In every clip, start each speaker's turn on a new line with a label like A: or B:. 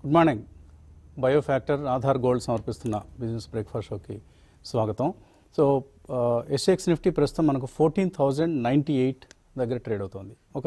A: Good morning Biofactor Aadhaar gold సమర్పిస్తున్న business breakfast షోకి స్వాగతం సో ఎస్ఎక్స్ నిఫ్టీ ప్రస్తుతం మనకు ఫోర్టీన్ థౌజండ్ నైంటీ ఎయిట్ దగ్గర ట్రేడ్ అవుతుంది ఒక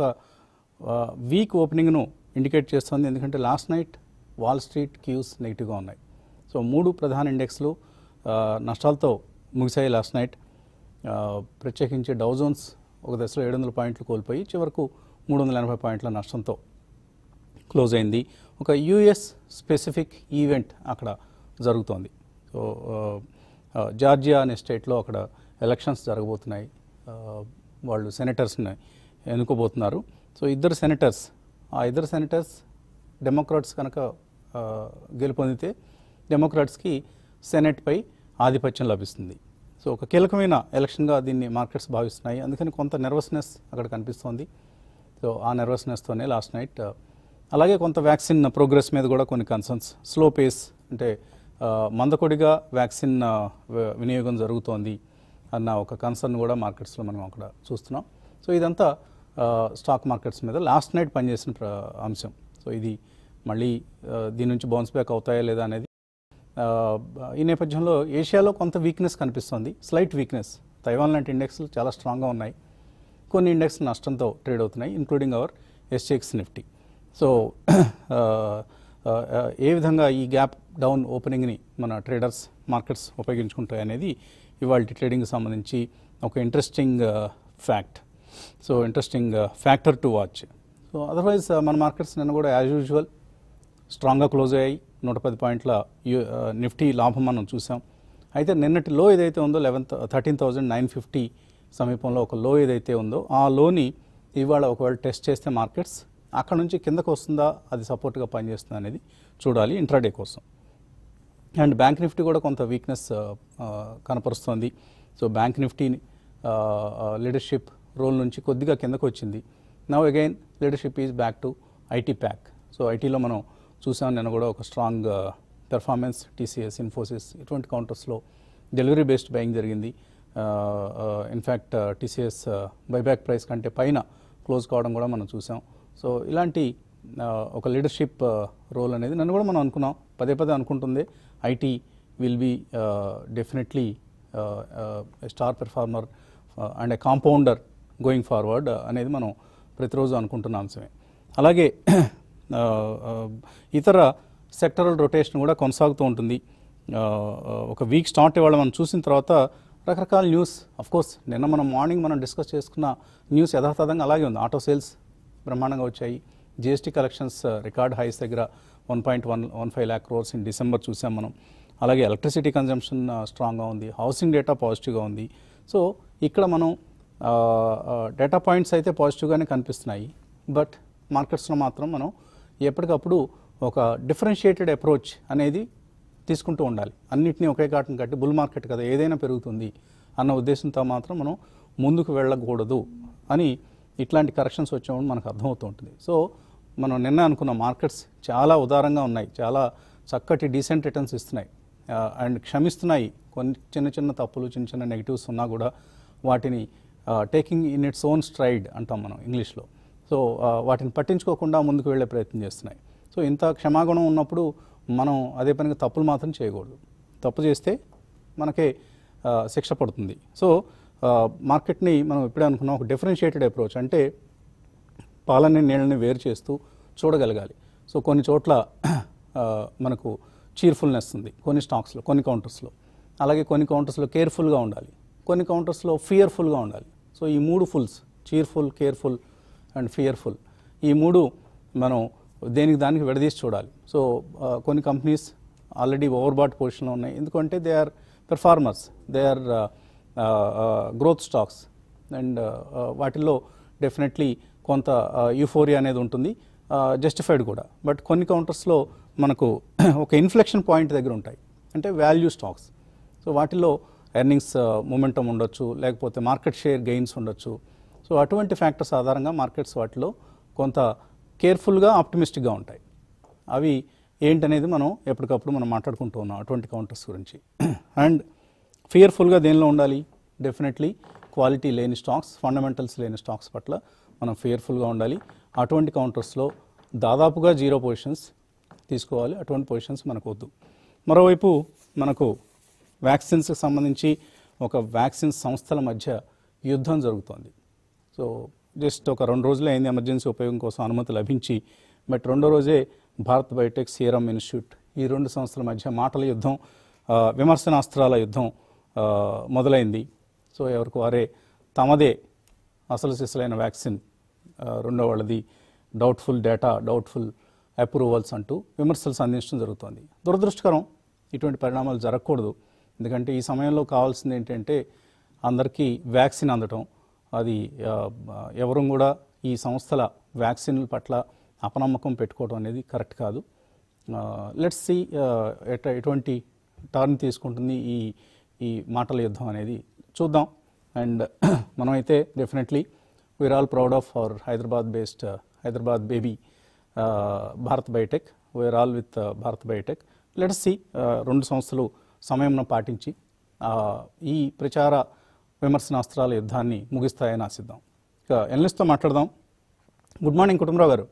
A: వీక్ ఓపెనింగ్ను ఇండికేట్ చేస్తుంది ఎందుకంటే last night Wall Street cues నెగిటివ్గా ఉన్నాయి సో మూడు ప్రధాన ఇండెక్స్లు ఆ, నష్టాలతో ముగిశాయి లాస్ట్ నైట్ ఆ, ప్రత్యేకించి డౌజోన్స్ ఒక దశలో ఏడు వందల పాయింట్లు కోల్పోయి చివరకు మూడు వందల ఎనభై పాయింట్ల నష్టంతో క్లోజ్ అయింది ఒక యుఎస్ స్పెసిఫిక్ ఈవెంట్ అక్కడ జరుగుతోంది సో ఆ, ఆ, జార్జియా అనే స్టేట్లో అక్కడ ఎలక్షన్స్ జరగబోతున్నాయి ఆ, వాళ్ళు సెనేటర్స్ని ఎన్నుకోబోతున్నారు సో ఇద్దరు సెనేటర్స్ ఆ ఇద్దరు సెనేటర్స్ డెమోక్రాట్స్ కనుక ఆ, గెలుపొందితే డెమోక్రాట్స్కి సెనెట్పై ఆధిపత్యం లభిస్తుంది సో ఒక కీలకమైన ఎలక్షన్గా దీన్ని మార్కెట్స్ భావిస్తున్నాయి అందుకని కొంత నెర్వస్నెస్ అక్కడ కనిపిస్తోంది సో ఆ నెర్వస్నెస్తోనే లాస్ట్ నైట్ అలాగే కొంత వ్యాక్సిన్ ప్రోగ్రెస్ మీద కూడా కొన్ని కన్సర్న్స్ స్లో పేస్ అంటే ఆ, మందకొడిగా వ్యాక్సిన్ ఆ, వ- వినియోగం జరుగుతోంది అన్న ఒక కన్సర్న్ కూడా మార్కెట్స్లో మనం అక్కడ చూస్తున్నాం సో ఇదంతా ఆ, స్టాక్ మార్కెట్స్ మీద లాస్ట్ నైట్ పనిచేసిన ప్ర- అంశం సో ఇది మళ్ళీ ఆ, దీని నుంచి బౌన్స్ బ్యాక్ అవుతాయా లేదా అనేది ఆ, ఈ నేపథ్యంలో ఏషియాలో కొంత వీక్నెస్ కనిపిస్తోంది స్లైట్ వీక్నెస్ తైవాన్ లాంటి ఇండెక్స్లు చాలా స్ట్రాంగ్గా ఉన్నాయి కొన్ని ఇండెక్స్ నష్టంతో ట్రేడ్ అవుతున్నాయి including our SGX Nifty so ఆ, ఆ, ఏ విధంగా ఈ గ్యాప్ డౌన్ ఓపెనింగ్ని మన ట్రేడర్స్ మార్కెట్స్ ఉపయోగించుకుంటాయి అనేది ఇవాళ ట్రేడింగ్కి సంబంధించి ఒక interesting fact so interesting factor to watch so otherwise మన మార్కెట్స్ నిన్న కూడా యాజ్ యూజువల్ స్ట్రాంగ్గా క్లోజ్ అయ్యాయి నూట పది పాయింట్ల యు- ఆ, నిఫ్టీ లాభం మనం చూసాం అయితే నిన్నటి లో ఏదైతే ఉందో level thirteen thousand nine fifty సమీపంలో ఒక లో ఏదైతే ఉందో ఆ లోని ఇవాళ ఒకవేళ టెస్ట్ చేస్తే మార్కెట్స్ అక్కడ నుంచి కిందకు వస్తుందా అది సపోర్ట్గా పనిచేస్తుందా అనేది చూడాలి ఇంట్రాడే కోసం అండ్ బ్యాంక్ నిఫ్టీ కూడా కొంత వీక్నెస్ కనపరుస్తోంది so bank Nifty leadership role నుంచి కొద్దిగా కిందకు వచ్చింది now again leadership is back to IT pack so ఐటీలో మనం చూసాం నేను కూడా ఒక స్ట్రాంగ్ పెర్ఫార్మెన్స్ టీసీఎస్ ఇన్ఫోసిస్ ఇటువంటి కౌంటర్స్లో డెలివరీ బేస్డ్ బయింగ్ జరిగింది ఇన్ఫ్యాక్ట్ టీసీఎస్ బైబ్యాక్ ప్రైస్ కంటే పైన క్లోజ్ కావడం కూడా మనం చూసాం సో ఇలాంటి ఆ, ఒక లీడర్షిప్ రోల్ అనేది నన్ను కూడా మనం అనుకున్నాం పదే పదే అనుకుంటుంది IT will be definitely star performer and a compounder going forward అనేది మనం ప్రతిరోజు అనుకుంటున్న అంశమే అలాగే ఆ, ఆ, ఇతర సెక్టరల్ రొటేషన్ కూడా కొనసాగుతూ ఉంటుంది ఆ, ఆ, ఒక వీక్ స్టార్ట్ ఇవాళ మనం చూసిన తర్వాత రకరకాల న్యూస్ కోర్స్ నిన్న మనం మార్నింగ్ మనం డిస్కస్ చేసుకున్న న్యూస్ యథాతథంగా అలాగే ఉంది ఆటో సేల్స్ బ్రహ్మాండంగా వచ్చాయి జిఎస్టీ కలెక్షన్స్ రికార్డ్ హైస్ దగ్గర one point one one five lakh crores in December చూసాం మనం అలాగే ఎలక్ట్రిసిటీ కన్జంప్షన్ స్ట్రాంగ్గా ఉంది హౌసింగ్ డేటా పాజిటివ్గా ఉంది సో ఇక్కడ మనం డేటా పాయింట్స్ అయితే పాజిటివ్గానే కనిపిస్తున్నాయి బట్ మార్కెట్స్లో మాత్రం మనం ఎప్పటికప్పుడు ఒక డిఫరెన్షియేటెడ్ అప్రోచ్ అనేది తీసుకుంటూ ఉండాలి అన్నిటినీ ఒకే కాటన్ కట్టి బుల్ మార్కెట్ కదా ఏదైనా పెరుగుతుంది అన్న ఉద్దేశంతో మాత్రం మనం ముందుకు వెళ్ళకూడదు అని ఇట్లాంటి కరెక్షన్స్ వచ్చినప్పుడు మనకు అర్థమవుతూ ఉంటుంది సో మనం నిన్న అనుకున్న మార్కెట్స్ చాలా ఉదారంగా ఉన్నాయి చాలా చక్కటి డీసెంట్ రిటర్న్స్ ఇస్తున్నాయి అండ్ క్షమిస్తున్నాయి కొన్ని చిన్న చిన్న తప్పులు చిన్న చిన్న నెగిటివ్స్ ఉన్నా కూడా వాటిని taking in its own stride అంటాం మనం ఇంగ్లీష్లో సో ఆ, వాటిని పట్టించుకోకుండా ముందుకు వెళ్ళే ప్రయత్నం చేస్తున్నాయి సో ఇంత క్షమాగుణం ఉన్నప్పుడు మనం అదే పనిగా తప్పులు మాత్రం చేయకూడదు తప్పు చేస్తే మనకే ఆ, శిక్ష పడుతుంది సో ఆ, మార్కెట్ని మనం ఇప్పుడే అనుకున్నాం ఒక డిఫరెన్షియేటెడ్ అప్రోచ్ అంటే పాలని నీళ్ళని వేరు చేస్తూ చూడగలగాలి సో కొన్ని చోట్ల ఆ, మనకు చీర్ఫుల్నెస్ ఉంది కొన్ని స్టాక్స్లో కొన్ని కౌంటర్స్లో అలాగే కొన్ని కౌంటర్స్లో కేర్ఫుల్గా ఉండాలి కొన్ని కౌంటర్స్లో ఫియర్ఫుల్గా ఉండాలి సో ఈ మూడు fulls cheerful careful and fearful ఈ మూడు మనం దేనికి దానికి విడదీసి చూడాలి సో ఆ, కొన్ని కంపెనీస్ ఆల్రెడీ ఓవర్బాట్ పొజిషన్లో ఉన్నాయి ఎందుకంటే they are performers they are growth stocks and వాటిల్లో డెఫినెట్లీ కొంత యూఫోరియా అనేది ఉంటుంది జస్టిఫైడ్ కూడా బట్ కొన్ని కౌంటర్స్లో మనకు ఒక ఇన్ఫ్లెక్షన్ పాయింట్ దగ్గర ఉంటాయి అంటే వాల్యూ స్టాక్స్ సో వాటిల్లో ఎర్నింగ్స్ మూమెంటం ఉండొచ్చు లేకపోతే మార్కెట్ షేర్ గెయిన్స్ ఉండొచ్చు సో అటువంటి ఫ్యాక్టర్స్ ఆధారంగా మార్కెట్స్ వాటిలో కొంత కేర్ఫుల్గా ఆప్టిమిస్టిక్గా ఉంటాయి అవి ఏంటనేది మనం ఎప్పటికప్పుడు మనం మాట్లాడుకుంటూ ఉన్నాం అటువంటి కౌంటర్స్ గురించి అండ్ ఫియర్ఫుల్గా దేనిలో ఉండాలి డెఫినెట్లీ క్వాలిటీ లేని స్టాక్స్ ఫండమెంటల్స్ లేని స్టాక్స్ పట్ల మనం ఫియర్ఫుల్గా ఉండాలి అటువంటి కౌంటర్స్లో దాదాపుగా జీరో పొజిషన్స్ తీసుకోవాలి అటువంటి పొజిషన్స్ మనకు వద్దు మరోవైపు మనకు వ్యాక్సిన్స్కి సంబంధించి ఒక వ్యాక్సిన్ సంస్థల మధ్య యుద్ధం జరుగుతోంది సో జస్ట్ ఒక రెండు రోజులే అయింది ఎమర్జెన్సీ ఉపయోగం కోసం అనుమతి లభించి బట్ రెండో రోజే భారత్ బయోటెక్ సీరం ఇన్స్టిట్యూట్ ఈ రెండు సంస్థల మధ్య మాటల యుద్ధం ఆ, విమర్శనాస్త్రాల యుద్ధం ఆ, మొదలైంది సో ఎవరికి వారే తమదే అసలు సిసలైన వ్యాక్సిన్ ఆ, రెండో వాళ్ళది డౌట్ఫుల్ డేటా డౌట్ఫుల్ అప్రూవల్స్ అంటూ విమర్శలు సంధించడం జరుగుతోంది దురదృష్టకరం ఇటువంటి పరిణామాలు జరగకూడదు ఎందుకంటే ఈ సమయంలో కావాల్సింది ఏంటంటే అందరికీ వ్యాక్సిన్ అందటం అది ఆ, ఎవరు కూడా ఈ సంస్థల వ్యాక్సిన్ల పట్ల అపనమ్మకం పెట్టుకోవడం అనేది కరెక్ట్ కాదు లెట్స్ సి ఎట ఎటువంటి టర్న్ తీసుకుంటుంది ఈ ఈ మాటల యుద్ధం అనేది చూద్దాం అండ్ మనమైతే definitely we are all proud of our Hyderabad based Hyderabad baby Bharat Biotech we are all with Bharat Biotech let's see రెండు సంస్థలు సమయంను పాటించి ఆ, ఈ ప్రచార విమర్శనాస్త్రాల యుద్ధాన్ని ముగిస్తాయని ఆశిద్దాం ఇక ఎన్లిస్ట్తో మాట్లాడదాం గుడ్ మార్నింగ్ కుటుంబరావు గారు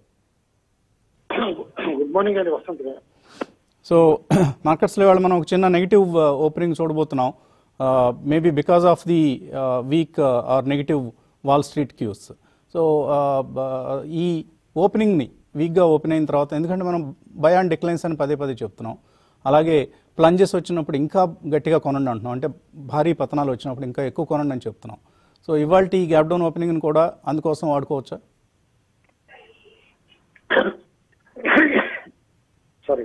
B: గుడ్ మార్నింగ్ అండి వసంత్ గారు
A: సో మార్కెట్స్లో ఇవాళ మనం ఒక చిన్న నెగిటివ్ ఓపెనింగ్ చూడబోతున్నాం maybe because of the weak or negative Wall Street cues so ఈ ఓపెనింగ్ని వీక్గా ఓపెన్ అయిన తర్వాత ఎందుకంటే మనం బై అండ్ డిక్లైన్స్ అని పదే పదే చెప్తున్నాం అలాగే ప్లంజెస్ వచ్చినప్పుడు ఇంకా గట్టిగా కొనండి అంటున్నాం అంటే భారీ పతనాలు వచ్చినప్పుడు ఇంకా ఎక్కువ కొనండి అని చెప్తున్నాం సో ఇవాళ ఈ గ్యాప్ డౌన్ ఓపెనింగ్ని కూడా అందుకోసం వాడుకోవచ్చా
B: సారీ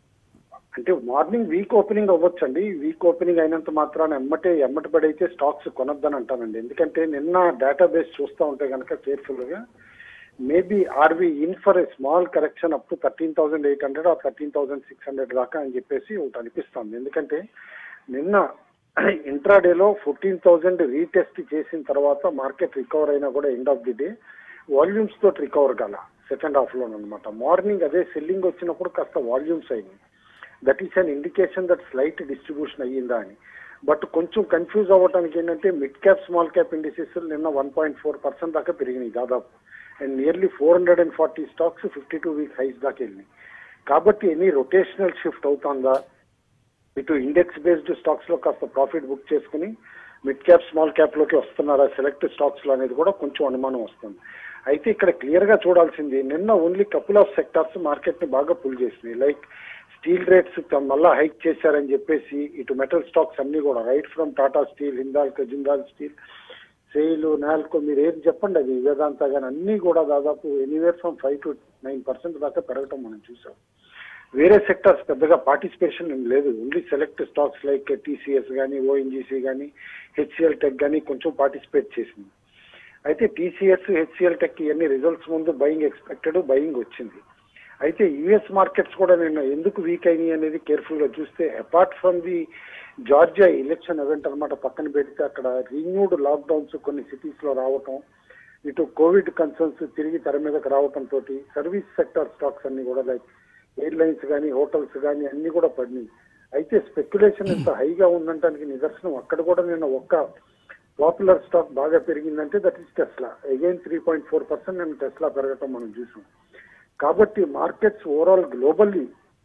B: అంటే మార్నింగ్ వీక్ ఓపెనింగ్ అవ్వచ్చండి వీక్ ఓపెనింగ్ అయినంత మాత్రాన ఎమ్మటే ఎమ్మటి పడైతే స్టాక్స్ కొనొద్దని అంటానండి ఎందుకంటే నిన్న డేటాబేస్ చూస్తూ ఉంటే కనుక కేర్ఫుల్ గా maybe are we in for a small correction up to thirteen thousand eight hundred ఆ థర్టీన్ థౌసండ్ సిక్స్ హండ్రెడ్ దాకా అని చెప్పేసి ఒకటి అనిపిస్తుంది ఎందుకంటే నిన్న ఇంట్రాడేలో ఫోర్టీన్ థౌసండ్ రీటెస్ట్ చేసిన తర్వాత మార్కెట్ రికవర్ అయినా కూడా end of the day volumes తోటి రికవర్ కాల సెకండ్ హాఫ్ లో అనమాట మార్నింగ్ అదే సెల్లింగ్ వచ్చినప్పుడు కాస్త వాల్యూమ్స్ అయింది that is an indication that slight distribution అయ్యిందా అని బట్ కొంచెం కన్ఫ్యూజ్ అవ్వడానికి ఏంటంటే mid cap small cap indices నిన్న వన్ పాయింట్ ఫోర్ పర్సెంట్ దాకా పెరిగినాయి దాదాపు and nearly four hundred and forty stocks fifty two week highs దాకా వెళ్ళినాయి కాబట్టి ఎనీ రొటేషనల్ షిఫ్ట్ అవుతుందా ఇటు ఇండెక్స్ బేస్డ్ స్టాక్స్ లో కాస్త ప్రాఫిట్ బుక్ చేసుకుని మిడ్ క్యాప్ స్మాల్ క్యాప్ లోకి వస్తున్నారా సెలెక్ట్ స్టాక్స్ లో అనేది కూడా కొంచెం అనుమానం వస్తుంది అయితే ఇక్కడ క్లియర్ గా చూడాల్సింది నిన్న only couple of sectors market ని బాగా పుల్ చేసినాయి లైక్ స్టీల్ రేట్స్ మళ్ళా హైక్ చేశారని చెప్పేసి ఇటు మెటల్ స్టాక్స్ అన్ని కూడా right from Tata steel Hindalco Jindal steel SAIL Nalco మీరు ఏది చెప్పండి అది వేదాంత కానీ అన్ని కూడా దాదాపు anywhere from five to nine percent దాకా పెరగటం మనం చూసాం వేరే సెక్టర్స్ పెద్దగా పార్టిసిపేషన్ ఏం లేదు only select stocks like TCS కానీ ఓఎన్జీసీ కానీ హెచ్సిఎల్ టెక్ కానీ కొంచెం పార్టిసిపేట్ చేసింది అయితే టీసీఎస్ హెచ్సిఎల్ టెక్ ఇవన్నీ రిజల్ట్స్ ముందు బయింగ్ ఎక్స్పెక్టెడ్ బయింగ్ వచ్చింది అయితే యుఎస్ మార్కెట్స్ కూడా నేను ఎందుకు వీక్ అయినాయి అనేది కేర్ఫుల్ గా చూస్తే apart from the Georgia election event అన్నమాట పక్కన పెడితే అక్కడ రిన్యూడ్ లాక్డౌన్స్ కొన్ని సిటీస్ లో రావటం ఇటు కోవిడ్ కన్సర్న్స్ తిరిగి తెర మీదకి రావటం తోటి సర్వీస్ సెక్టర్ స్టాక్స్ అన్ని కూడా లైక్ ఎయిర్లైన్స్ కానీ హోటల్స్ కానీ అన్ని కూడా పడినాయి అయితే స్పెక్యులేషన్ ఎంత హైగా ఉందంటానికి నిదర్శనం అక్కడ కూడా నేను ఒక్క పాపులర్ స్టాక్ బాగా పెరిగిందంటే that is Tesla again three point four percent నేను టెస్లా పెరగటం మనం చూసాం కాబట్టి మార్కెట్స్ ఓవరాల్ గ్లోబల్లీ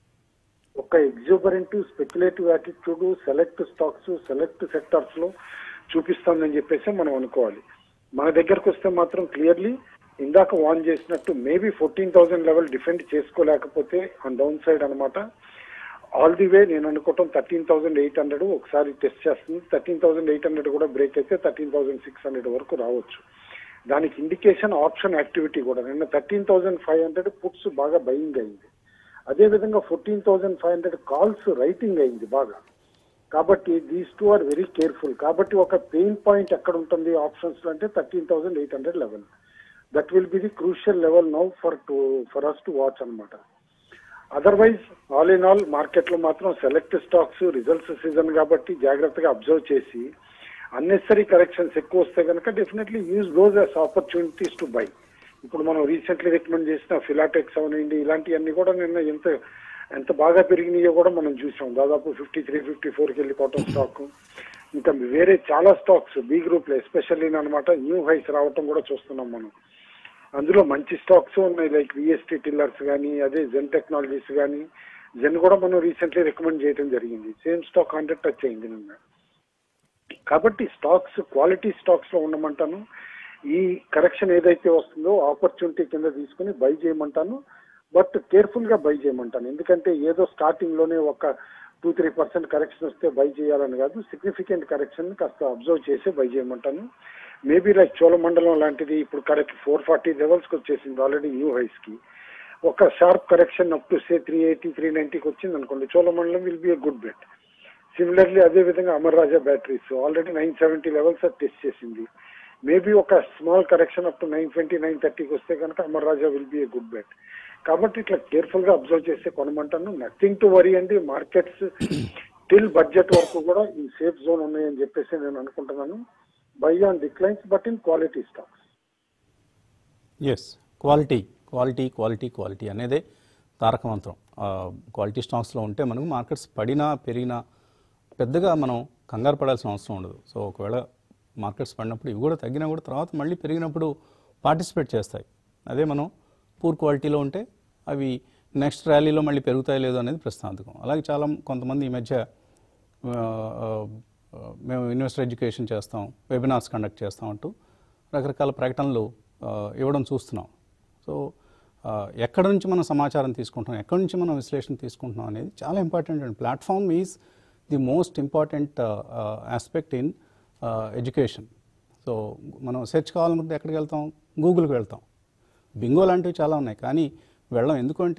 B: ఒక exuberant speculative attitude select stocks select sectors లో చూపిస్తుందని చెప్పేసి మనం అనుకోవాలి మన దగ్గరకు వస్తే మాత్రం క్లియర్లీ ఇందాక వాన్ చేసినట్టు maybe fourteen thousand level defend చేసుకోలేకపోతే ఆన్ డౌన్ సైడ్ అనమాట ఆల్ ది వే నేను అనుకోవటం థర్టీన్ థౌసండ్ ఎయిట్ హండ్రెడ్ ఒకసారి టెస్ట్ చేస్తుంది థర్టీన్ థౌసండ్ ఎయిట్ హండ్రెడ్ కూడా బ్రేక్ అయితే థర్టీన్ థౌసండ్ సిక్స్ హండ్రెడ్ వరకు రావచ్చు దానికి ఇండికేషన్ ఆప్షన్ యాక్టివిటీ కూడా నిన్న thirteen thousand five hundred puts బాగా బయింగ్ అయింది అదే విధంగా fourteen thousand five hundred calls writing అయింది బాగా కాబట్టి these two are very careful కాబట్టి ఒక పెయిన్ పాయింట్ ఎక్కడ ఉంటుంది ఆప్షన్స్ లో అంటే thirteen thousand eight hundred level that will be the crucial level now for to for us to watch అనమాట otherwise all in all market లో మాత్రం select stocks results season కాబట్టి జాగ్రత్తగా అబ్జర్వ్ చేసి అన్నెసరీ కరెక్షన్స్ ఎక్కువ వస్తే కనుక definitely use those as opportunities to buy ఇప్పుడు మనం రీసెంట్లీ రికమెండ్ చేసిన ఫిలాటెక్స్ అవనండి ఇలాంటివన్నీ కూడా నిన్న ఎంత ఎంత బాగా పెరిగినాయో కూడా మనం చూసాం దాదాపు ఫిఫ్టీ త్రీ ఫిఫ్టీ ఫోర్కి వెళ్ళిపోవటం స్టాక్ ఇంకా వేరే చాలా స్టాక్స్ బి గ్రూప్ లో ఎస్పెషల్లీ అనమాట న్యూ హైస్ రావటం కూడా చూస్తున్నాం మనం అందులో మంచి స్టాక్స్ ఉన్నాయి లైక్ విఎస్టీ టిల్లర్స్ కానీ అదే జెన్ టెక్నాలజీస్ కానీ జెన్ కూడా మనం రీసెంట్లీ రికమెండ్ చేయడం జరిగింది సేమ్ స్టాక్ హండ్రెడ్ టచ్ అయింది నిన్న కాబట్టి స్టాక్స్ క్వాలిటీ స్టాక్స్ లో ఉండమంటాను ఈ కరెక్షన్ ఏదైతే వస్తుందో ఆపర్చునిటీ కింద తీసుకుని బై చేయమంటాను బట్ కేర్ఫుల్ గా బై చేయమంటాను ఎందుకంటే ఏదో స్టార్టింగ్ లోనే ఒక టూ త్రీ పర్సెంట్ కరెక్షన్ వస్తే బై చేయాలని కాదు సిగ్నిఫికెంట్ కరెక్షన్ కాస్త అబ్జర్వ్ చేసి బై చేయమంటాను మేబీ లైక్ చోళమండలం లాంటిది ఇప్పుడు కరెక్ట్ ఫోర్ ఫార్టీ లెవెల్స్కి వచ్చేసింది ఆల్రెడీ న్యూ హైస్ కి ఒక sharp correction up to say three eighty three నైన్టీకి వచ్చింది అనుకోండి Cholamandalam will be a good bet similarly అదే విధంగా Amara Raja batteries already nine seventy levels test చేసింది మేబీ ఒక small correction up to nine twenty nine థర్టీకి వస్తే కనుక Amara Raja will be a good bet కాబట్టి ఇట్లా కేర్ఫుల్ గా అబ్జర్వ్ చేస్తే కొనమంటాను నథింగ్ టు వరీ అండి మార్కెట్స్ టిల్ బడ్జెట్ వరకు కూడా ఈ సేఫ్ జోన్ ఉన్నాయని చెప్పేసి నేను అనుకుంటున్నాను buy on declines but in quality stocks
A: ఎస్ క్వాలిటీ క్వాలిటీ క్వాలిటీ క్వాలిటీ అనేదే తారక మంత్రం క్వాలిటీ స్టాక్స్లో ఉంటే మనకు మార్కెట్స్ పడినా పెరిగినా పెద్దగా మనం కంగారు పడాల్సిన అవసరం ఉండదు సో ఒకవేళ మార్కెట్స్ పడినప్పుడు ఇవి కూడా తగ్గినా కూడా తర్వాత మళ్ళీ పెరిగినప్పుడు పార్టిసిపేట్ చేస్తాయి అదే మనం పూర్ క్వాలిటీలో ఉంటే అవి నెక్స్ట్ ర్యాలీలో మళ్ళీ పెరుగుతాయి లేదో అనేది ప్రశ్నార్థకం అలాగే చాలా కొంతమంది ఈ మధ్య ఆ, ఆ, మేము ఇన్వెస్టర్ ఎడ్యుకేషన్ చేస్తాం వెబినార్స్ కండక్ట్ చేస్తాం అంటూ రకరకాల ప్రకటనలు ఆ, ఇవ్వడం చూస్తున్నాం సో ఆ, ఎక్కడి నుంచి మనం సమాచారం తీసుకుంటున్నాం ఎక్కడి నుంచి మనం విశ్లేషణ తీసుకుంటున్నాం అనేది చాలా ఇంపార్టెంట్ అండి platform is the most important aspect in education so మనం సెర్చ్ కావాలనుకుంటే ఎక్కడికి వెళ్తాం గూగుల్కి వెళ్తాం బింగో లాంటివి చాలా ఉన్నాయి కానీ వెళ్ళం ఎందుకంటే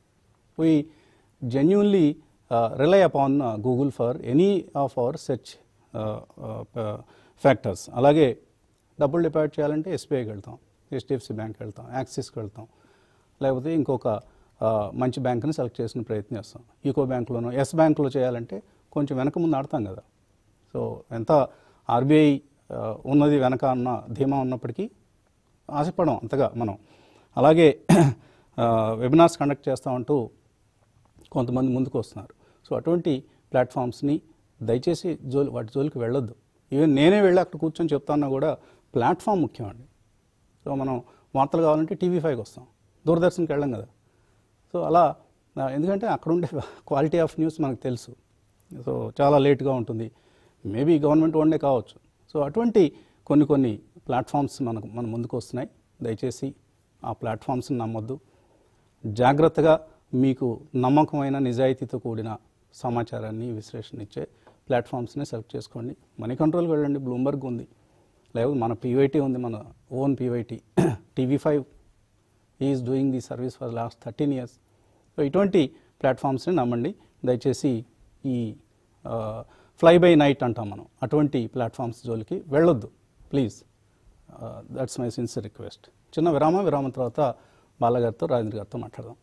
A: we genuinely uh, rely upon uh, Google for any of our search uh, uh, uh, factors. అలాగే డబ్బులు డిపాజిట్ చేయాలంటే ఎస్బీఐకి వెళ్తాం హెచ్డిఎఫ్సి బ్యాంక్కి వెళ్తాం యాక్సిస్కి వెళ్తాం లేకపోతే ఇంకొక ఆ, మంచి బ్యాంక్ని సెలెక్ట్ చేసుకునే ప్రయత్నం చేస్తాం ఈకో బ్యాంక్లోనో ఎస్ బ్యాంక్లో చేయాలంటే కొంచెం వెనక ముందు ఆడతాం కదా సో ఎంత ఆర్బీఐ ఉన్నది వెనక అన్న ధీమా ఉన్నప్పటికీ ఆశపడం అంతగా మనం అలాగే వెబినార్స్ కండక్ట్ చేస్తామంటూ కొంతమంది ముందుకు వస్తున్నారు సో అటువంటి ప్లాట్ఫామ్స్ని దయచేసి జోలి వాటి జోలికి వెళ్ళొద్దు ఈవెన్ నేనే వెళ్ళి అక్కడ కూర్చొని చెప్తాన్నా కూడా ప్లాట్ఫామ్ ముఖ్యం అండి సో మనం వార్తలు కావాలంటే టీవీ ఫైవ్కి వస్తాం దూరదర్శన్కి వెళ్ళం కదా సో అలా ఆ, ఎందుకంటే అక్కడ ఉండే క్వాలిటీ ఆఫ్ న్యూస్ మనకు తెలుసు సో చాలా లేట్గా ఉంటుంది మేబీ గవర్నమెంట్ వన్డే కావచ్చు సో అటువంటి కొన్ని కొన్ని ప్లాట్ఫామ్స్ మనకు మన ముందుకు వస్తున్నాయి దయచేసి ఆ ప్లాట్ఫామ్స్ని నమ్మొద్దు జాగ్రత్తగా మీకు నమ్మకమైన నిజాయితీతో కూడిన సమాచారాన్ని విశ్లేషణ ఇచ్చే ప్లాట్ఫామ్స్ని సెలెక్ట్ చేసుకోండి మనీ కంట్రోల్కి వెళ్ళండి బ్లూంబర్గ్ ఉంది లేకపోతే మన పీవైటీ ఉంది మన own PYT TV five is doing the service for last thirteen years so ఇటువంటి ప్లాట్ఫామ్స్ని నమ్మండి దయచేసి ఈ ఫ్లై బై నైట్ అంటాం మనం అటువంటి ప్లాట్ఫామ్స్ జోలికి వెళ్ళొద్దు please that's my sincere request చిన్న విరామం విరామం తర్వాత బాలగారితో రాజేంద్ర గారితో మాట్లాడదాం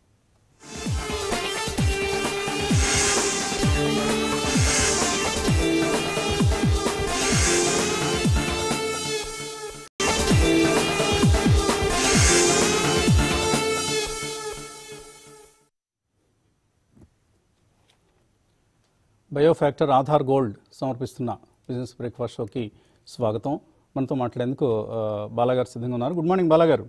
A: బయోఫ్యాక్టర్ ఆధార్ గోల్డ్ సమర్పిస్తున్న బిజినెస్ బ్రేక్ఫాస్ట్ షోకి స్వాగతం మనతో మాట్లాడేందుకు ఆ, బాలాగారు సిద్ధంగా ఉన్నారు గుడ్ మార్నింగ్ బాలాగారు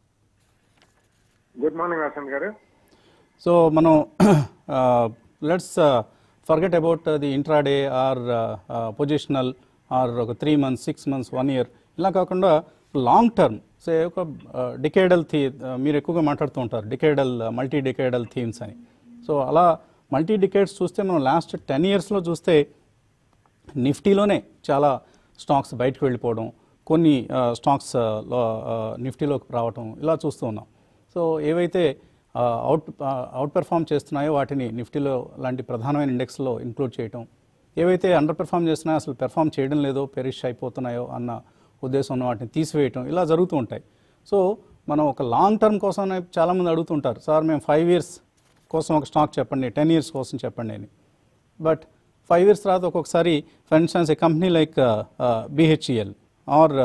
C: good morning Vasanth garu
A: so మనం let's forget about the intraday or positional or ఒక three months six months one year ఇలా కాకుండా లాంగ్ టర్మ్ సే ఒక డికేడల్ థీ మీరు ఎక్కువగా మాట్లాడుతూ ఉంటారు డికేడల్ మల్టీ డికేడల్ థీమ్స్ అని సో అలా మల్టీ డికేడ్స్ చూస్తే మనం లాస్ట్ టెన్ ఇయర్స్లో చూస్తే నిఫ్టీలోనే చాలా స్టాక్స్ బయటకు వెళ్ళిపోవడం కొన్ని ఆ, స్టాక్స్ ఆ, లో ఆ, నిఫ్టీలోకి రావటం ఇలా చూస్తూ ఉన్నాం సో ఏవైతే ఆ, అవుట్ ఆ, అవుట్ పెర్ఫామ్ చేస్తున్నాయో వాటిని నిఫ్టీలో లాంటి ప్రధానమైన ఇండెక్స్లో ఇంక్లూడ్ చేయటం ఏవైతే అండర్ పెర్ఫామ్ చేస్తున్నాయో అసలు పెర్ఫామ్ చేయడం లేదో పెరిష్ అయిపోతున్నాయో అన్న ఉద్దేశం ఉన్న వాటిని తీసివేయటం ఇలా జరుగుతూ ఉంటాయి సో మనం ఒక లాంగ్ టర్మ్ కోసం చాలామంది అడుగుతుంటారు సార్ మేము ఫైవ్ ఇయర్స్ కోసం ఒక స్టాక్ చెప్పండి టెన్ ఇయర్స్ కోసం చెప్పండి అని బట్ ఫైవ్ ఇయర్స్ తర్వాత ఒక్కొక్కసారి for instance a company like BHEL or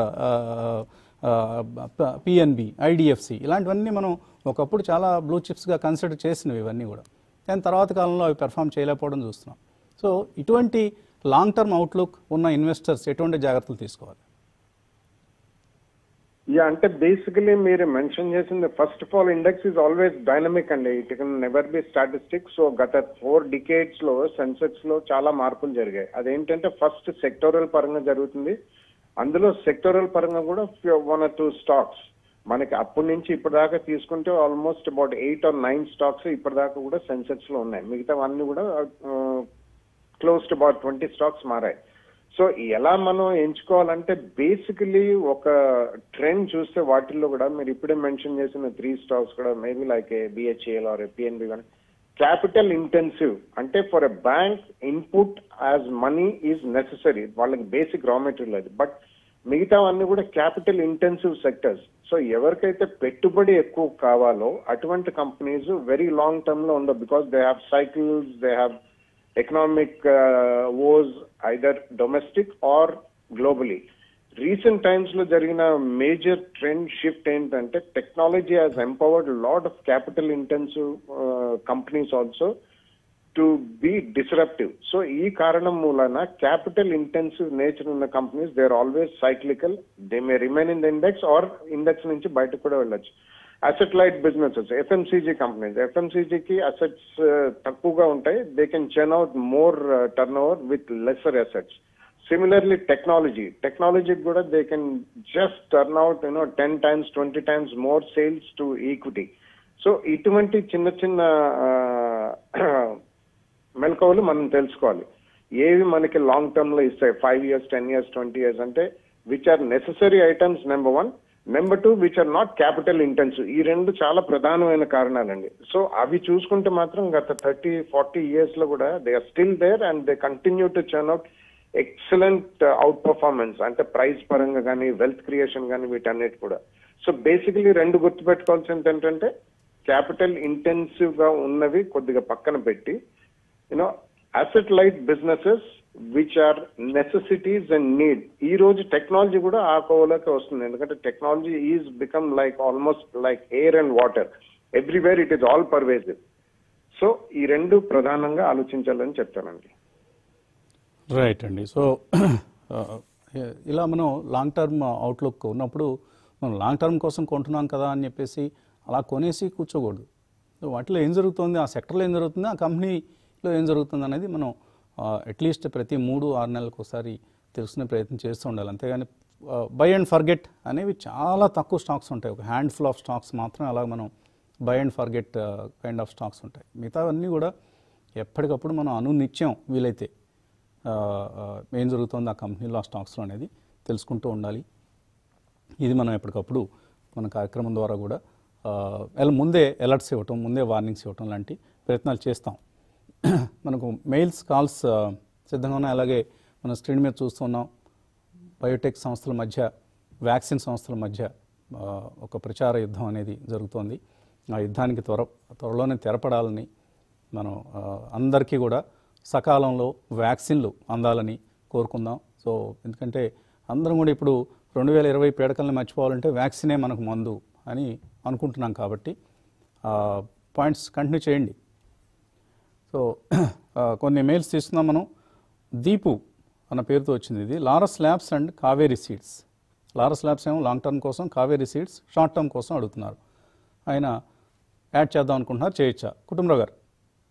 A: PNB IDFC ఇలాంటివన్నీ మనం ఒకప్పుడు చాలా బ్లూ చిప్స్గా కన్సిడర్ చేసినవి ఇవన్నీ కూడా కానీ తర్వాత కాలంలో అవి పెర్ఫామ్ చేయలేకపోవడం చూస్తున్నాం సో ఇటువంటి లాంగ్ టర్మ్ అవుట్లుక్ ఉన్న ఇన్వెస్టర్స్ ఎటువంటి జాగ్రత్తలు తీసుకోవాలి
C: యా అంటే బేసికలీ మీరు మెన్షన్ చేసింది first of all index is always dynamic అండి it can never be statistic so గత ఫోర్ డికేట్స్ లో సెన్సెక్స్ లో చాలా మార్పులు జరిగాయి అదేంటంటే ఫస్ట్ సెక్టోరల్ పరంగా జరుగుతుంది అందులో సెక్టోరల్ పరంగా కూడా వన్ ఆర్ టూ స్టాక్స్ మనకి అప్పటి నుంచి ఇప్పటిదాకా తీసుకుంటే almost about eight or nine stocks ఇప్పటిదాకా కూడా సెన్సెక్స్ లో ఉన్నాయి మిగతావన్నీ కూడా close to about twenty stocks మారాయి సో ఎలా మనం ఎంచుకోవాలంటే బేసికలీ ఒక ట్రెండ్ చూస్తే వాటిల్లో కూడా మీరు ఇప్పుడే మెన్షన్ చేసిన త్రీ స్టాక్స్ కూడా maybe like BHEL or PNB కానీ క్యాపిటల్ ఇంటెన్సివ్ అంటే for a bank input as money is necessary వాళ్ళకి బేసిక్ రా మెటీరియల్ అది బట్ మిగతావన్నీ కూడా క్యాపిటల్ ఇంటెన్సివ్ సెక్టర్స్ సో ఎవరికైతే పెట్టుబడి ఎక్కువ కావాలో అటువంటి కంపెనీస్ వెరీ లాంగ్ టర్మ్ లో ఉండవు because they have cycles they have economic woes either domestic or globally recent times లో జరిగిన మేజర్ ట్రెండ్ షిఫ్ట్ ఏంటంటే technology has empowered lot of capital intensive companies also to be disruptive so ఈ కారణం మూలన capital intensive nature ఉన్న companies they are always cyclical they may remain in the index or index నుంచి బయటకు కూడా వెళ్ళొచ్చు asset light businesses FMCG companies ఎఫ్ఎంసీజీకి assets తక్కువగా ఉంటాయి they can churn out more turn over with lesser assets similarly technology టెక్నాలజీకి కూడా they can just turn out you know ten times twenty times more sales to equity so ఇటువంటి చిన్న చిన్న మెలకువలు మనం తెలుసుకోవాలి ఏవి మనకి లాంగ్ టర్మ్ లో ఇస్తాయి five years ten years twenty years అంటే which are necessary items number one number two which are not capital intensive ఈ రెండు చాలా ప్రధానమైన కారణాలండి సో అవి చూసుకుంటే మాత్రం గత థర్టీ ఫార్టీ ఇయర్స్ లో కూడా they are still there and they continue to churn out excellent out performance అంటే ప్రైస్ పరంగా కానీ వెల్త్ క్రియేషన్ కానీ వీటన్నిటి కూడా సో బేసికలీ రెండు గుర్తుపెట్టుకోవాల్సింది ఏంటంటే క్యాపిటల్ ఇంటెన్సివ్ గా ఉన్నవి కొద్దిగా పక్కన పెట్టి you know asset light businesses which are necessities and need ఈ రోజు టెక్నాలజీ కూడా ఆ కోవలోకి వస్తుంది ఎందుకంటే technology is become like almost like air and water everywhere it is all pervasive so ఈ రెండు ప్రధానంగా ఆలోచించాలని చెప్తానండి
A: రైట్ అండి సో ఇలా మనం లాంగ్ టర్మ్ అవుట్లుక్ ఉన్నప్పుడు మనం లాంగ్ టర్మ్ కోసం కొంటున్నాం కదా అని చెప్పేసి అలా కొనేసి కూర్చోకూడదు సో వాటిలో ఏం జరుగుతుంది ఆ సెక్టర్లో ఏం జరుగుతుంది ఆ కంపెనీలో ఏం జరుగుతుంది అనేది మనం అట్లీస్ట్ ప్రతి మూడు ఆరు నెలలకు ఒకసారి తెలుసుకునే ప్రయత్నం చేస్తూ ఉండాలి అంతేగాని బై అండ్ ఫర్గెట్ అనేవి చాలా తక్కువ స్టాక్స్ ఉంటాయి ఒక హ్యాండ్ ఫుల్ ఆఫ్ స్టాక్స్ మాత్రమే అలా మనం buy and forget kind of stocks ఉంటాయి మిగతావన్నీ కూడా ఎప్పటికప్పుడు మనం అనునిత్యం వీలైతే ఆ, ఆ, ఏం జరుగుతుందో ఆ కంపెనీలో ఆ స్టాక్స్లో అనేది తెలుసుకుంటూ ఉండాలి ఇది మనం ఎప్పటికప్పుడు మన కార్యక్రమం ద్వారా కూడా ఆ, ఎలా ముందే అలర్ట్స్ ఇవ్వటం ముందే వార్నింగ్స్ ఇవ్వటం లాంటి ప్రయత్నాలు చేస్తాం మనకు మెయిల్స్ కాల్స్ ఆ, సిద్ధంగా ఉన్నాయి అలాగే మన స్క్రీన్ మీద చూస్తున్నాం బయోటెక్ సంస్థల మధ్య వ్యాక్సిన్ సంస్థల మధ్య ఆ, ఒక ప్రచార యుద్ధం అనేది జరుగుతోంది ఆ యుద్ధానికి త్వర త్వరలోనే తెరపడాలని మనం ఆ, అందరికీ కూడా సకాలంలో వ్యాక్సిన్లు అందాలని కోరుకుందాం సో ఎందుకంటే అందరం కూడా ఇప్పుడు రెండు వేల ఇరవై పీడకల్ని మర్చిపోవాలంటే వ్యాక్సినే మనకు మందు అని అనుకుంటున్నాం కాబట్టి పాయింట్స్ కంటిన్యూ చేయండి సో ఆ, కొన్ని మెయిల్స్ తీసుకుందాం మనం దీపు అన్న పేరుతో వచ్చింది ఇది Laurus labs and Kaveri seeds Laurus labs ఏమో లాంగ్ టర్మ్ కోసం కావేరీ సీడ్స్ షార్ట్ టర్మ్ కోసం అడుగుతున్నారు ఆయన యాడ్ చేద్దాం అనుకుంటున్నారు చేయొచ్చా కుటుంబరావు గారు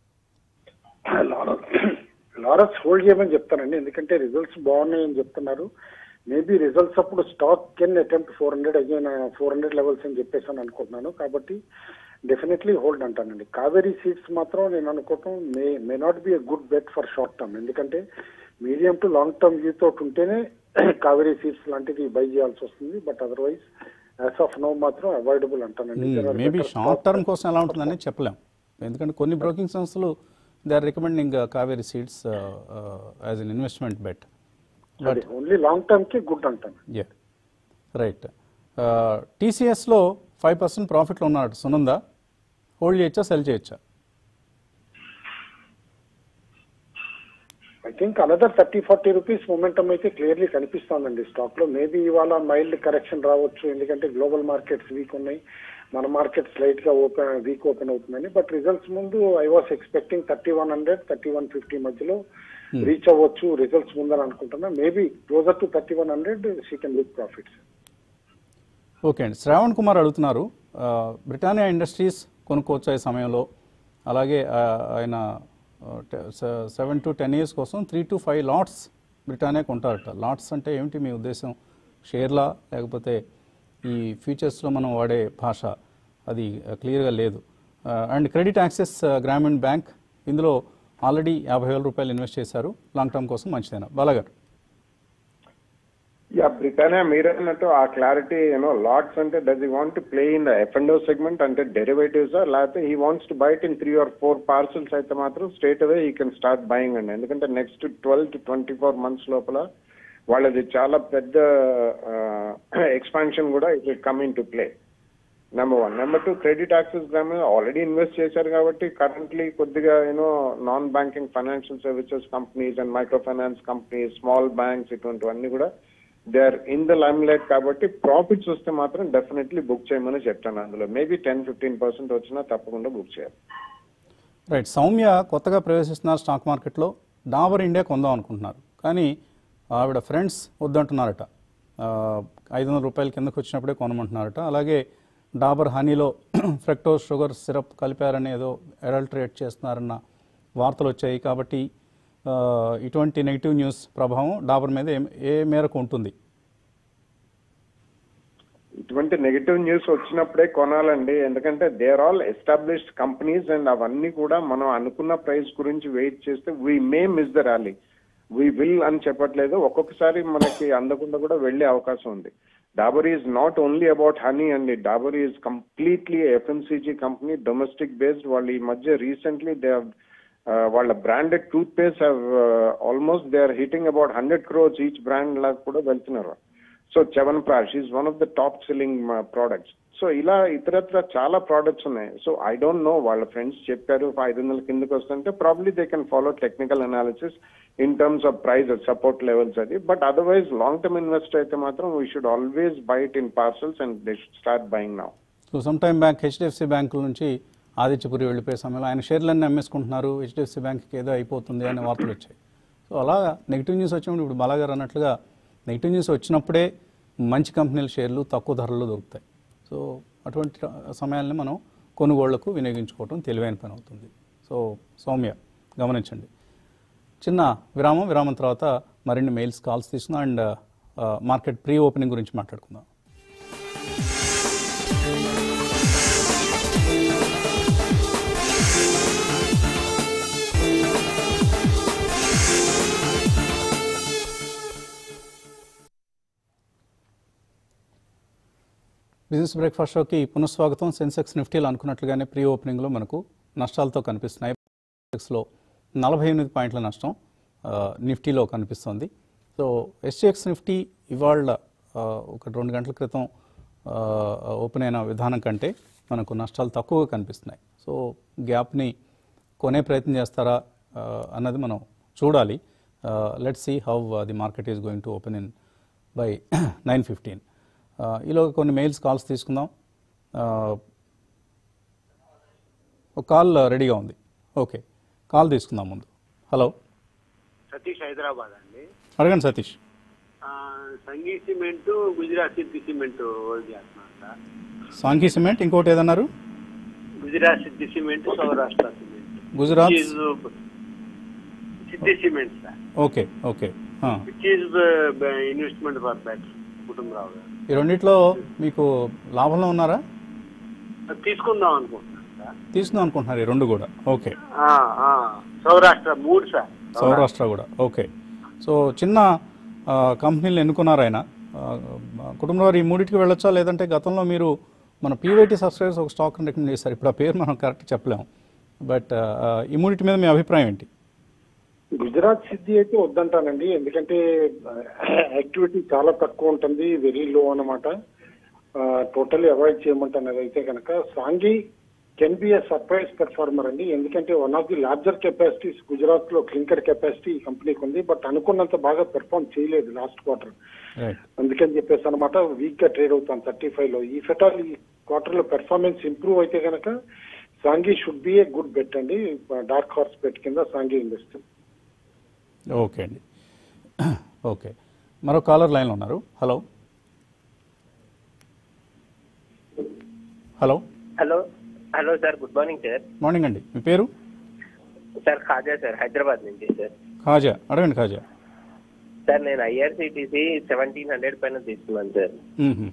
B: లారస్ లారస్ హోల్డ్ చేయమని చెప్తానండి ఎందుకంటే రిజల్ట్స్ బాగున్నాయని చెప్తున్నారు మేబీ రిజల్ట్స్ అప్పుడు stock can attempt four hundred again four hundred levels అని చెప్పేసి అని అనుకుంటున్నాను కాబట్టి డెఫినెట్లీ హోల్డ్ అంటానండి కావేరీ సీడ్స్ మాత్రం నేను అనుకోవటం may may not be a good bet for short term ఎందుకంటే medium to long term view తోటి ఉంటేనే కావేరీ సీడ్స్ లాంటివి బై చేయాల్సి వస్తుంది but otherwise as of now మాత్రం అవాయిడబుల్ అంటానండి There are
A: maybe
B: better
A: short term కోసం ఎలా ఉంటుందని చెప్పలేం ఎందుకంటే కొన్ని బ్రోకింగ్ సంస్థలు they are recommending Kaveri seeds as an investment bet
B: అది ఓన్లీ లాంగ్ టర్మ్ కి గుడ్ అంటాను
A: యా రైట్ టీసీఎస్లో ఫైవ్ పర్సెంట్ ప్రాఫిట్లో ఉన్నాడు సునంద హోల్డ్ చేయొచ్చా సెల్ చేయొచ్చా
B: I think another thirty forty rupees momentum అయితే క్లియర్లీ కనిపిస్తోందండి స్టాక్ లో మేబీ ఇవాళ మైల్డ్ కరెక్షన్ రావచ్చు ఎందుకంటే గ్లోబల్ మార్కెట్స్ వీక్ ఉన్నాయి మన మార్కెట్ స్లైట్ గా ఓపెన్ వీక్ ఓపెన్ అవుతుందని బట్ రిజల్ట్స్ ముందు I was expecting thirty one hundred thirty one fifty మధ్యలో రీచ్ అవ్వచ్చు రిజల్ట్స్ ముందని అనుకుంటున్నా maybe closer to thirty one hundred she can look profits
A: okay అండి శ్రావణ్ కుమార్ అడుగుతున్నారు ఆ, బ్రిటానియా ఇండస్ట్రీస్ కొనుక్కోవచ్చు ఈ సమయంలో అలాగే ఆ, ఆయన సెవెన్ టు టెన్ ఇయర్స్ కోసం three to five lots Britannia కొంటారట లాట్స్ అంటే ఏమిటి మీ ఉద్దేశం షేర్లా లేకపోతే ఈ ఫ్యూచర్స్లో మనం వాడే భాష అది క్లియర్గా లేదు and credit access Grameen bank ఇందులో ఆల్రెడీ యాభై వేల రూపాయలు ఇన్వెస్ట్ చేశారు లాంగ్ టర్మ్ కోసం మంచిదేనా బాలాగారు
C: యా బ్రిటానియా మీరన్నట్టు ఆ క్లారిటీ యూనో లాట్స్ అంటే does he want to play in the F and segment అంటే డెరివేటివ్స్ లేకపోతే he wants to buy it in three or four parcels అయితే మాత్రం straight away he can start buying అండి ఎందుకంటే next twelve to twenty four months లోపల వాళ్ళది చాలా పెద్ద ఎక్స్పాన్షన్ కూడా it will come in to play number one number two credit access Gram already invest చేశారు కాబట్టి కరెంట్లీ కొద్దిగా you know non banking financial services companies and micro finance companies small banks ఇటువంటివన్నీ కూడా they are in the lime light కాబట్టి profits వస్తే మాత్రం definitely book చేయమని చెప్తాను అందులో మేబీ టెన్ ఫిఫ్టీన్ పర్సెంట్ వచ్చినా తప్పకుండా బుక్ చేయాలి
A: రైట్ సౌమ్య కొత్తగా ప్రవేశిస్తున్నారు స్టాక్ మార్కెట్లో డాబర్ ఇండియా కొందాం అనుకుంటున్నారు కానీ ఆవిడ ఫ్రెండ్స్ వద్దంటున్నారట ఐదు వందల రూపాయల కిందకు వచ్చినప్పుడే కొనమంటున్నారట అలాగే డాబర్ హనీలో ఫ్రెక్టోస్ షుగర్ సిరప్ కలిపారని ఏదో అడల్టరేట్ చేస్తున్నారన్న వార్తలు వచ్చాయి కాబట్టి ఆ, ఇటువంటి నెగిటివ్ న్యూస్ ప్రభావం డాబర్ మీద ఏ ఏ మేరకు ఉంటుంది
C: ఇటువంటి నెగిటివ్ న్యూస్ వచ్చినప్పుడే కొనాలండి ఎందుకంటే they are all established companies and అవన్నీ కూడా మనం అనుకున్న ప్రైస్ గురించి వెయిట్ చేస్తే we may miss the rally we will అని చెప్పట్లేదు ఒక్కొక్కసారి మనకి అందకుండా కూడా వెళ్లే అవకాశం ఉంది Dabur is not only about honey అండి Dabur is completely FMCG company domestic based వాళ్ళు ఈ మధ్య రీసెంట్లీ దే వాళ్ళ branded toothpaste almost they are hitting about hundred crores each brand లాగా కూడా వెళ్తున్నారు so చవన్ chyawanprash is one of the top selling products so ఇలా ఇతరత్ర చాలా ప్రోడక్ట్స్ ఉన్నాయి సో ఐ డోంట్ నో వాళ్ళ ఫ్రెండ్స్ చెప్పారు ఐదు వందల కిందకి వస్తుంటే probably they can follow technical analysis in terms of price support levels అది but otherwise long term invest అయితే మాత్రం we should always buy it in parcels and they should start buying now
A: so some time bank HDFC బ్యాంకుల నుంచి ఆదిత్యపురి వెళ్ళిపోయే సమయంలో ఆయన షేర్లన్నీ అమ్మేసుకుంటున్నారు HDFC బ్యాంక్కి ఏదో అయిపోతుంది అనే వార్తలు వచ్చాయి సో అలా నెగిటివ్ న్యూస్ వచ్చినప్పుడు ఇప్పుడు బాలాగారు అన్నట్లుగా నెగిటివ్ న్యూస్ వచ్చినప్పుడే మంచి కంపెనీల షేర్లు తక్కువ ధరల్లో దొరుకుతాయి సో అటువంటి సమయాల్ని మనం కొనుగోళ్లకు వినియోగించుకోవడం తెలివైన పని అవుతుంది సో సౌమ్య గమనించండి చిన్న విరామం విరామం తర్వాత మరిన్ని మెయిల్స్ కాల్స్ తీసుకుందాం అండ్ మార్కెట్ ప్రీ ఓపెనింగ్ గురించి మాట్లాడుకుందాం బిజినెస్ బ్రేక్ఫాస్ట్ షోకి పునఃస్వాగతం సెన్సెక్స్ నిఫ్టీలో అనుకున్నట్లుగానే ప్రీ ఓపెనింగ్లో మనకు నష్టాలతో కనిపిస్తున్నాయి సెన్సెక్స్లో నలభై ఎనిమిది పాయింట్ల నష్టం ఆ, నిఫ్టీలో కనిపిస్తుంది సో ఎస్జిఎక్స్ నిఫ్టీ ఇవాళ ఆ, ఒక రెండు గంటల క్రితం ఆ, ఓపెన్ అయిన విధానం కంటే మనకు నష్టాలు తక్కువగా కనిపిస్తున్నాయి సో గ్యాప్ని కొనే ప్రయత్నం చేస్తారా ఆ, అన్నది మనం చూడాలి let see how the market is going to open in by nine fifteen ఈలో కొన్ని మెయిల్స్ కాల్స్ తీసుకుందాం ఆ, ఒక కాల్ రెడీగా ఉంది ఓకే కాల్ తీసుకుందాం ముందు హలో
D: సతీష్ హైదరాబాద్ అండి
A: అడగండి సతీష్
D: ఆ, సంగీ cement Gujarat Siddhi cement hold చేస్తున్నాను సార్
A: సాంఘీ సిమెంట్ ఇంకోటి ఏదన్నారు
D: Gujarat Siddhi cement Saurashtra cement
A: Gujarat
D: Which is, Siddhi cement sir
A: okay okay ఆ.
D: Which is investment for better Kutumbarao garu
A: ఈ రెండిట్లో మీకు లాభంలో ఉన్నారా
D: అది తీసుకుందాం అనుకుంటున్నాను సార్
A: తీసుకుందాం అనుకుంటున్నారు ఈ రెండు కూడా ఓకే
D: ఆ, ఆ, సౌరాష్ట్ర మూడు సార్
A: సౌరాష్ట్ర కూడా ఓకే సో చిన్న ఆ, కంపెనీలు ఎన్నుకున్నారు ఆయన ఆ, కుటుంబంలో ఈ మూడింటికి వెళ్ళొచ్చా లేదంటే గతంలో మీరు మన పీవైటీ సబ్స్క్రైబర్స్ ఒక స్టాక్ రికమెండ్ చేశారు ఇప్పుడు ఆ పేరు మనం కరెక్ట్ చెప్పలేము బట్ ఈ మూడింటి మీద మీ అభిప్రాయం ఏంటి
B: గుజరాత్ సిద్ధి అయితే వద్దంటానండి ఎందుకంటే యాక్టివిటీ చాలా తక్కువ ఉంటుంది వెరీ లో అనమాట టోటల్లీ అవాయిడ్ చేయమంటాను అయితే కనుక Sanghi can be a surprise performer అండి ఎందుకంటే one of the larger capacities Gujarat లో క్లింకర్ కెపాసిటీ ఈ కంపెనీకి ఉంది బట్ అనుకున్నంత బాగా పెర్ఫార్మ్ చేయలేదు లాస్ట్ క్వార్టర్
A: రైట్
B: అందుకని చెప్పేసి అనమాట వీక్ గా ట్రేడ్ అవుతాం థర్టీ ఫైవ్ లో ఈ ఫెటాల్ ఈ క్వార్టర్ లో పెర్ఫార్మెన్స్ ఇంప్రూవ్ అయితే కనుక Sanghi should be a good bet అండి డార్క్ హార్స్ బెట్ కింద సాంఘీ ఇన్వెస్ట్
A: ఓకే అండి ఓకే మరో కాలర్ లైన్లో ఉన్నారు hello hello
E: hello hello sir good morning sir
A: morning అండి మీ పేరు
E: సార్ ఖాజా సార్ హైదరాబాద్ నుంచి సార్
A: ఖాజా అడగండి ఖాజా
E: సార్ నేను ఐఆర్సిటీసీ సెవెంటీన్ హండ్రెడ్ పైన తీసుకున్నాను సార్
A: మ్మ్.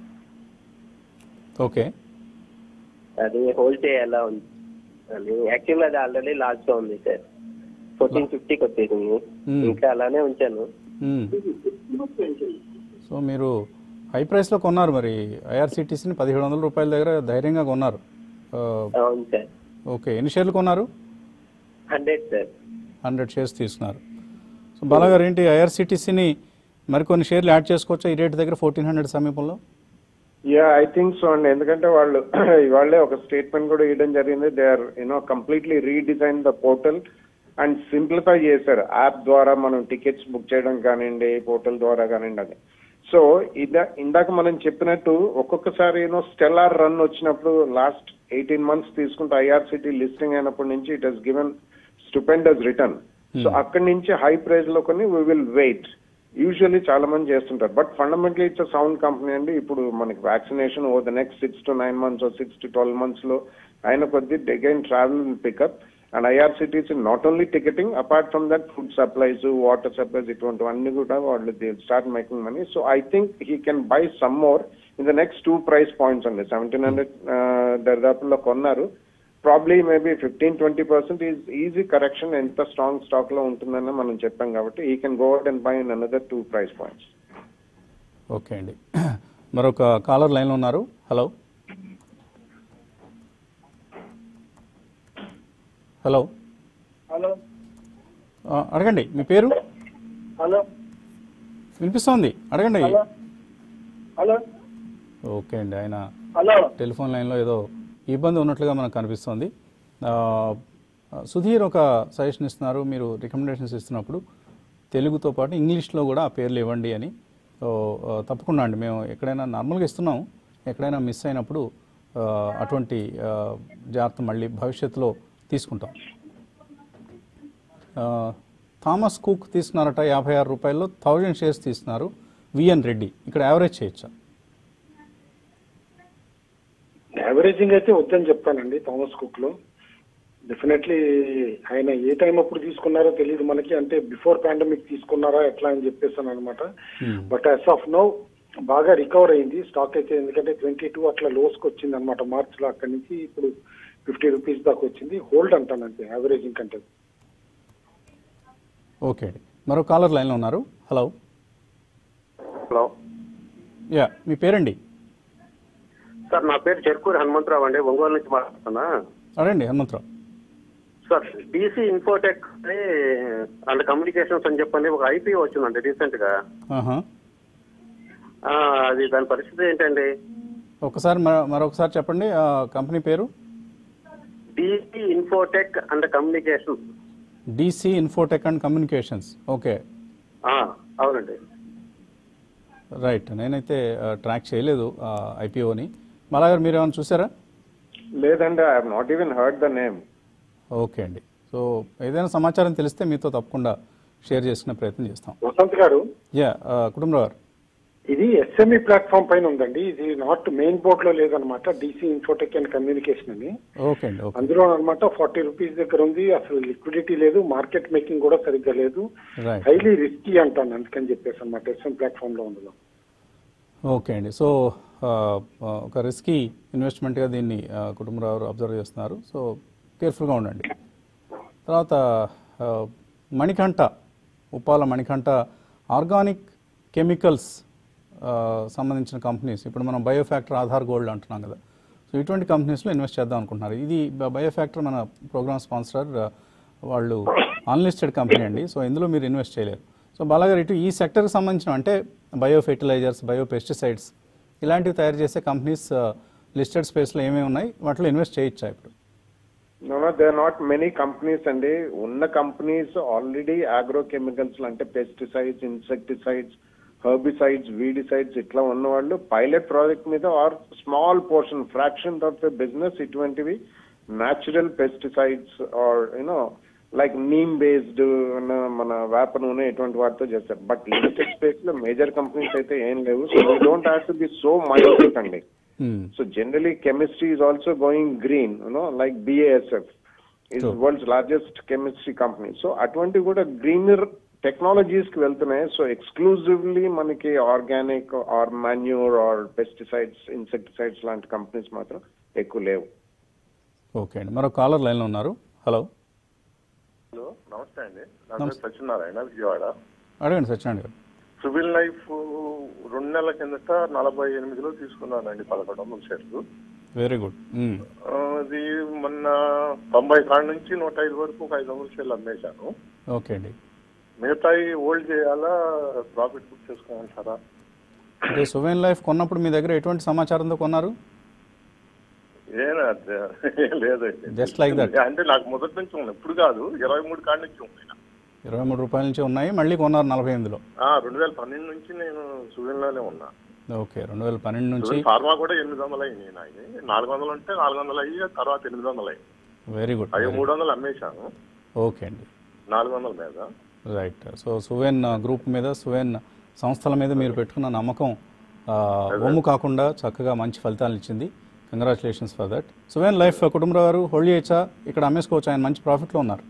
A: ఓకే
E: అది హోల్డ్ చేయాలా ఉంది అని యాక్చువల్గా అది ఆల్రెడీ లాస్ట్ లో ఉంది సార్ ఫోర్టీన్ ఫిఫ్టీకి వచ్చేసింది
A: Hmm.
E: ఇంకా అలానే ఉంచాను
A: మ్మ్. సో మీరు హై ప్రైస్లో కొన్నారు మరి ఐఆర్సిటీసీని పదిహేడు వందల రూపాయల దగ్గర ధైర్యంగా కొన్నారు ఆ,
E: అవును సార్
A: ఓకే ఎన్ని షేర్లు కొన్నారు
E: హండ్రెడ్ సార్
A: హండ్రెడ్ షేర్స్ తీసుకున్నారు సో బాలాగారు ఏంటి ఐఆర్సిటీసీని మరికొన్ని షేర్లు యాడ్ చేసుకోవచ్చా ఈ రేట్ దగ్గర ఫోర్టీన్ హండ్రెడ్ సమీపంలో
C: యా ఐ థింక్ సో అండి ఎందుకంటే వాళ్ళు ఇవాళే ఒక స్టేట్మెంట్ కూడా ఇవ్వడం జరిగింది they are you know completely redesign the portal and simplify చేశారు యాప్ ద్వారా మనం టికెట్స్ బుక్ చేయడం కానివ్వండి పోర్టల్ ద్వారా కానివ్వండి అది సో ఇదా ఇందాక మనం చెప్పినట్టు ఒక్కొక్కసారి యూనో స్టెల్లార్ రన్ వచ్చినప్పుడు లాస్ట్ ఎయిటీన్ మంత్స్ తీసుకుంటే ఐఆర్సిటీ లిస్టింగ్ అయినప్పటి నుంచి it has given stupendous return so అక్కడి నుంచి హై ప్రైస్ లో కొన్ని వీ విల్ వెయిట్ యూజువల్లీ చాలా మంది చేస్తుంటారు but fundamentally it's sound company అండి ఇప్పుడు మనకి vaccination over the next six to nine months six to twelve months లో అయిన కొద్దీ again travel will pick up and IRCTC's not only ticketing apart from that food supplies water supplies ఇటువంటివన్నీ కూడా వాళ్ళు start making money so I think he can buy some more in the next two price points అండి seventeen hundred దరిదాపుల్లో కొన్నారు probably maybe fifteen twenty percent is easy correction ఎంత strong stock లో ఉంటుందని మనం చెప్పాం కాబట్టి he can go out and buy in another two price points
A: okay అండి మరొక కాలర్ లైన్లో ఉన్నారు హలో హలో
B: హలో
A: ఆ, అడగండి మీ పేరు
B: హలో
A: వినిపిస్తోంది అడగండి
B: హలో
A: ఓకే అండి ఆయన
B: హలో
A: టెలిఫోన్ లైన్లో ఏదో ఇబ్బంది ఉన్నట్లుగా మనకు కనిపిస్తోంది ఆ, సుధీర్ ఒక సజెషన్ ఇస్తున్నారు మీరు రికమెండేషన్స్ ఇస్తున్నప్పుడు తెలుగుతో పాటు ఇంగ్లీష్లో కూడా ఆ పేర్లు ఇవ్వండి అని సో ఆ, తప్పకుండా అండి మేము ఎక్కడైనా నార్మల్గా ఇస్తున్నాం ఎక్కడైనా మిస్ అయినప్పుడు ఆ, అటువంటి ఆ, జాగ్రత్త మళ్ళీ భవిష్యత్తులో తీసుకుంటాం ఆ, థామస్ కుక్ తీసుకున్నారట యాభై ఆరు రూపాయల్లో థౌజండ్ షేర్స్ తీసుకున్నారు విఎన్ రెడ్డి ఇక్కడ యావరేజ్ చేయొచ్చా
B: యావరేజింగ్ అయితే వద్దని చెప్తానండి థామస్ కుక్ లో డెఫినెట్లీ ఆయన ఏ టైం అప్పుడు తీసుకున్నారో తెలియదు మనకి అంటే బిఫోర్ పాండమిక్ తీసుకున్నారా ఎట్లా అని చెప్పేసాను అనమాట
A: Hmm.
B: But as of now బాగా రికవర్ అయింది స్టాక్ అయితే ఎందుకంటే ట్వంటీ టూ అట్లా లోస్కి వచ్చింది అనమాట మార్చ్ లో అక్కడి నుంచి ఇప్పుడు ఫిఫ్టీ రూపీస్ దాకా వచ్చింది హోల్డ్ అంటాను అంతే యావరేజింగ్ కంటే
A: ఓకే అండి మరో కాలర్ లైన్లో ఉన్నారు హలో
D: హలో
A: యా మీ పేరండి
D: సార్ నా పేరు చెరుకూరి హనుమంతరావు అండి ఒంగోలు నుంచి మాట్లాడుతున్నా
A: అడండి Hanumantharao
D: sir DC Infotech and communications అని చెప్పండి ఒక ఐపీఓ వచ్చిందండి రీసెంట్ గా
A: ఆహా.
D: ఆ, అది దాని పరిస్థితి ఏంటండి
A: ఒకసారి మరో మరొకసారి చెప్పండి ఆ కంపెనీ పేరు
D: DC Infotech and communications
A: DC Infotech and communications okay
D: ఆ, అవునండి
A: రైట్ నేనైతే ట్రాక్ చేయలేదు ఐపీఓని మళ్ళా గారు మీరు ఏమైనా చూసారా
C: లేదండి I have not even heard the name
A: okay అండి సో ఏదైనా సమాచారం తెలిస్తే మీతో తప్పకుండా షేర్ చేసుకునే ప్రయత్నం చేస్తాం
B: వసంత్ గారు
A: యా కుటుంబరావు గారు
B: ఇది ఎస్ఎంఈ ప్లాట్ఫామ్ పైన ఉందండి ఇది నాట్ మెయిన్ బోర్డ్ లో లేదనమాట డీసీ ఇన్ఫోటెక్ అండ్ కమ్యూనికేషన్ అని
A: ఓకే అండి ఓకే
B: అందులో అనమాట ఫార్టీ రూపీస్ దగ్గర ఉంది అసలు లిక్విడిటీ లేదు మార్కెట్ మేకింగ్ కూడా సరిగ్గా లేదు
A: రైట్
B: హైలీ రిస్కీ అంటాను అందుకని చెప్పేసి అనమాట ఎస్ఎం ప్లాట్ఫామ్ లో ఉండదు
A: ఓకే అండి సో ఆ, ఆ, ఒక రిస్కీ ఇన్వెస్ట్మెంట్గా దీన్ని ఆ, కుటుంబరావు అబ్జర్వ్ చేస్తున్నారు సో కేర్ఫుల్గా ఉండండి తర్వాత ఆ, మణికంఠ ఉప్పాల మణికంఠ ఆర్గానిక్ కెమికల్స్ ఆ, సంబంధించిన కంపెనీస్ ఇప్పుడు మనం బయోఫ్యాక్టర్ ఆధార్ గోల్డ్ అంటున్నాం కదా సో ఇటువంటి కంపెనీస్లో ఇన్వెస్ట్ చేద్దాం అనుకుంటున్నారు ఇది బయోఫ్యాక్టర్ మన ప్రోగ్రామ్ స్పాన్సర్ వాళ్ళు అన్లిస్టెడ్ కంపెనీ అండి సో ఇందులో మీరు ఇన్వెస్ట్ చేయలేరు సో బాలాగారు ఇటు ఈ సెక్టర్కి సంబంధించిన అంటే బయో ఫెర్టిలైజర్స్ బయో పెస్టిసైడ్స్ ఇలాంటివి తయారు చేసే కంపెనీస్ లిస్టెడ్ స్పేస్లో ఏమేమి ఉన్నాయి వాటిలో ఇన్వెస్ట్ చేయొచ్చా ఇప్పుడు
C: no no they not many companies అండి ఉన్న కంపెనీస్ ఆల్రెడీ ఆగ్రో కెమికల్స్ అంటే పెస్టిసైడ్స్ ఇన్సెక్టిసైడ్స్ హర్బిసైడ్స్ వీడిసైడ్స్ ఇట్లా ఉన్న వాళ్ళు పైలట్ ప్రాజెక్ట్ మీద or small portion fraction of the business ఇటువంటివి natural pesticides or you know like neem based మన వేప నూనె ఇటువంటి వాటితో చేస్తారు బట్ లిమిటెడ్ స్పేస్ లో మేజర్ కంపెనీస్ అయితే ఏం లేవు so we don't have to be so mind అండి
A: Hmm.
C: So generally, chemistry is also going green, you know, like BASF is
A: True.
C: world's largest chemistry company. So అటువంటి కూడా greener technologies కి వెళ్తున్నాయి so exclusively మనకి organic or manure or pesticides insecticides లాంటి companies మాత్రం ఎక్కువ లేవు
A: ఓకే అండి మరో కాలర్ లైన్లో ఉన్నారు హలో
F: హలో నమస్తే అండి నా పేరు సత్యనారాయణ విజయవాడ
A: అడగండి సత్యనారాయణ గారు
F: సివిల్ లైఫ్ రెండు నెలల కిందట నలభై ఎనిమిదిలో తీసుకున్నానండి పదకొండు వందల షేర్లు
A: వెరీ గుడ్
F: ఆ, అది మొన్న తొంభై కాడ నుంచి నూట ఐదు వరకు ఒక ఐదు వందల షేర్లు అమ్మేశాను
A: ఓకే అండి
F: మిగతాయి హోల్డ్ చేయాలా ప్రాఫిట్ బుక్ చేసుకోమంటారా
A: అంటే సువెన్ లైఫ్ కొన్నప్పుడు మీ దగ్గర ఎటువంటి సమాచారంతో కొన్నారు
F: ఏనా ఏం లేదండి
A: Just like that.
F: అంటే నాకు మొదటి నుంచి ఉన్నాయి ఇప్పుడు కాదు ఇరవై మూడు కాడ నుంచి ఉన్నాయి నాకు.
A: ఇరవై మూడు రూపాయల నుంచి ఉన్నాయి మళ్ళీ కొన్నారు నలభై ఎనిమిదిలో
F: ఆ, రెండు వేల పన్నెండు నుంచి నేను సువిన్లోనే ఉన్నా
A: ఓకే రెండు వేల పన్నెండు నుంచి
F: సువిన్ ఫార్మా కూడా ఎనిమిది వందలు అయినాయి నాయి నాలుగు వందలు ఉంటే నాలుగు వందలు అయ్యి తర్వాత ఎనిమిది వందలు అయ్యి
A: వెరీ గుడ్
F: అవి మూడు వందలు అమ్మేశాను
A: ఓకే అండి
F: నాలుగు వందల మీద
A: రైట్ సో సువెన్ గ్రూప్ మీద సువెన్ సంస్థల మీద మీరు పెట్టుకున్న నమ్మకం ఆ, ఒమ్ము కాకుండా చక్కగా మంచి ఫలితాలు ఇచ్చింది congratulations for that Suven life Kutumbarao garu hold చేయొచ్చా ఇక్కడ అమ్మేసుకోవచ్చు ఆయన మంచి ప్రాఫిట్లో ఉన్నారు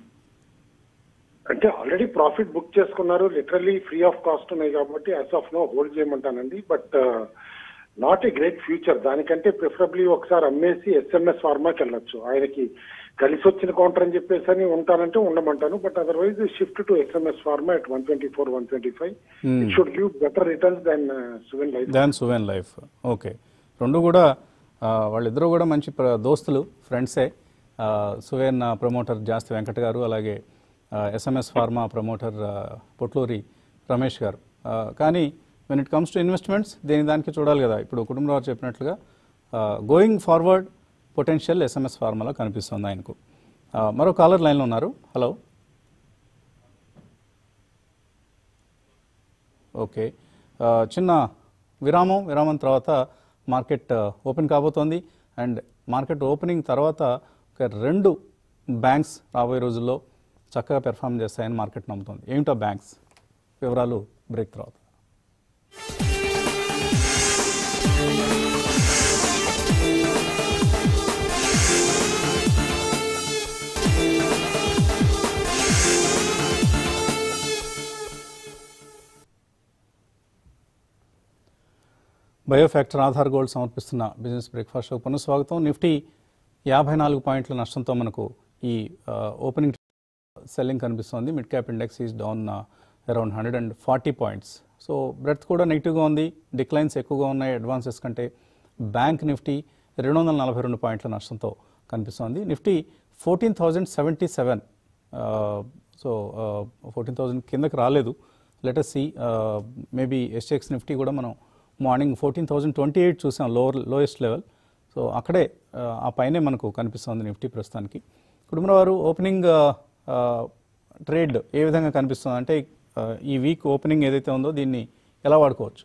B: అంటే ఆల్రెడీ ప్రాఫిట్ బుక్ చేసుకున్నారు లిటరలీ ఫ్రీ ఆఫ్ కాస్ట్ ఉన్నాయి కాబట్టి యాజ్ ఆఫ్ నో హోల్డ్ చేయమంటానండి but not a great future దానికంటే ప్రిఫరబ్లీ ఒకసారి అమ్మేసి ఎస్ఎంఎస్ ఫార్మాకి వెళ్ళొచ్చు ఆయనకి కలిసి వచ్చిన కౌంటర్ అని చెప్పేసి అని ఉంటానంటే ఉండమంటాను but otherwise shift to SMS Pharma at one twenty four one twenty five it should give better returns than Suven life
A: than Suven life okay రెండు కూడా ఆ, వాళ్ళిద్దరూ కూడా మంచి ప్ర- దోస్తులు ఫ్రెండ్సే ఆ, సువెన్ ప్రమోటర్ జాస్తి వెంకట గారు అలాగే ఎస్ఎంఎస్ ఫార్మా ప్రమోటర్ ఆ, పొట్లూరి రమేష్ గారు ఆ, కానీ when it comes to investments దేని దానికి చూడాలి కదా ఇప్పుడు కుటుంబరావు చెప్పినట్లుగా గోయింగ్ ఫార్వర్డ్ పొటెన్షియల్ ఎస్ఎంఎస్ ఫార్మాలో కనిపిస్తుంది ఆయనకు ఆ, మరో కాలర్ లైన్లో ఉన్నారు హలో ఓకే ఆ, చిన్న విరామం విరామం తర్వాత మార్కెట్ ఆ, ఓపెన్ కాబోతోంది అండ్ మార్కెట్ ఓపెనింగ్ తర్వాత ఒక రెండు బ్యాంక్స్ రాబోయే రోజుల్లో చక్కగా పెర్ఫామ్ చేస్తాయని మార్కెట్ నమ్ముతుంది ఏమిటో బ్యాంక్స్ వివరాలు బ్రేక్ తర్వాత బయోఫ్యాక్టర్ ఆధార్ గోల్డ్ సమర్పిస్తున్న బిజినెస్ బ్రేక్ఫాస్ట్ షో పునఃస్వాగతం నిఫ్టీ యాభై నాలుగు పాయింట్ల నష్టంతో మనకు ఈ ఆ, ఓపెనింగ్ సెల్లింగ్ కనిపిస్తోంది mid cap index is down around hundred and forty points so breadth కూడా నెగిటివ్గా ఉంది డిక్లైన్స్ ఎక్కువగా ఉన్నాయి అడ్వాన్సెస్ కంటే బ్యాంక్ నిఫ్టీ రెండు వందల నలభై రెండు పాయింట్ల నష్టంతో కనిపిస్తోంది Nifty fourteen thousand seventy seven so fourteen thousand కిందకి రాలేదు లెటస్ సి మేబీ ఎస్ఎక్స్ నిఫ్టీ కూడా మనం morning fourteen thousand twenty eight చూసాం లోవర్ లోయెస్ట్ లెవెల్ సో అక్కడే ఆ, ఆ పైనే మనకు కనిపిస్తుంది నిఫ్టీ ప్రస్తుతానికి కుటుంబరావు గారు ఓపెనింగ్ ట్రేడ్ ఏ విధంగా కనిపిస్తుంది అంటే ఆ, ఈ వీక్ ఓపెనింగ్ ఏదైతే ఉందో దీన్ని ఎలా వాడుకోవచ్చు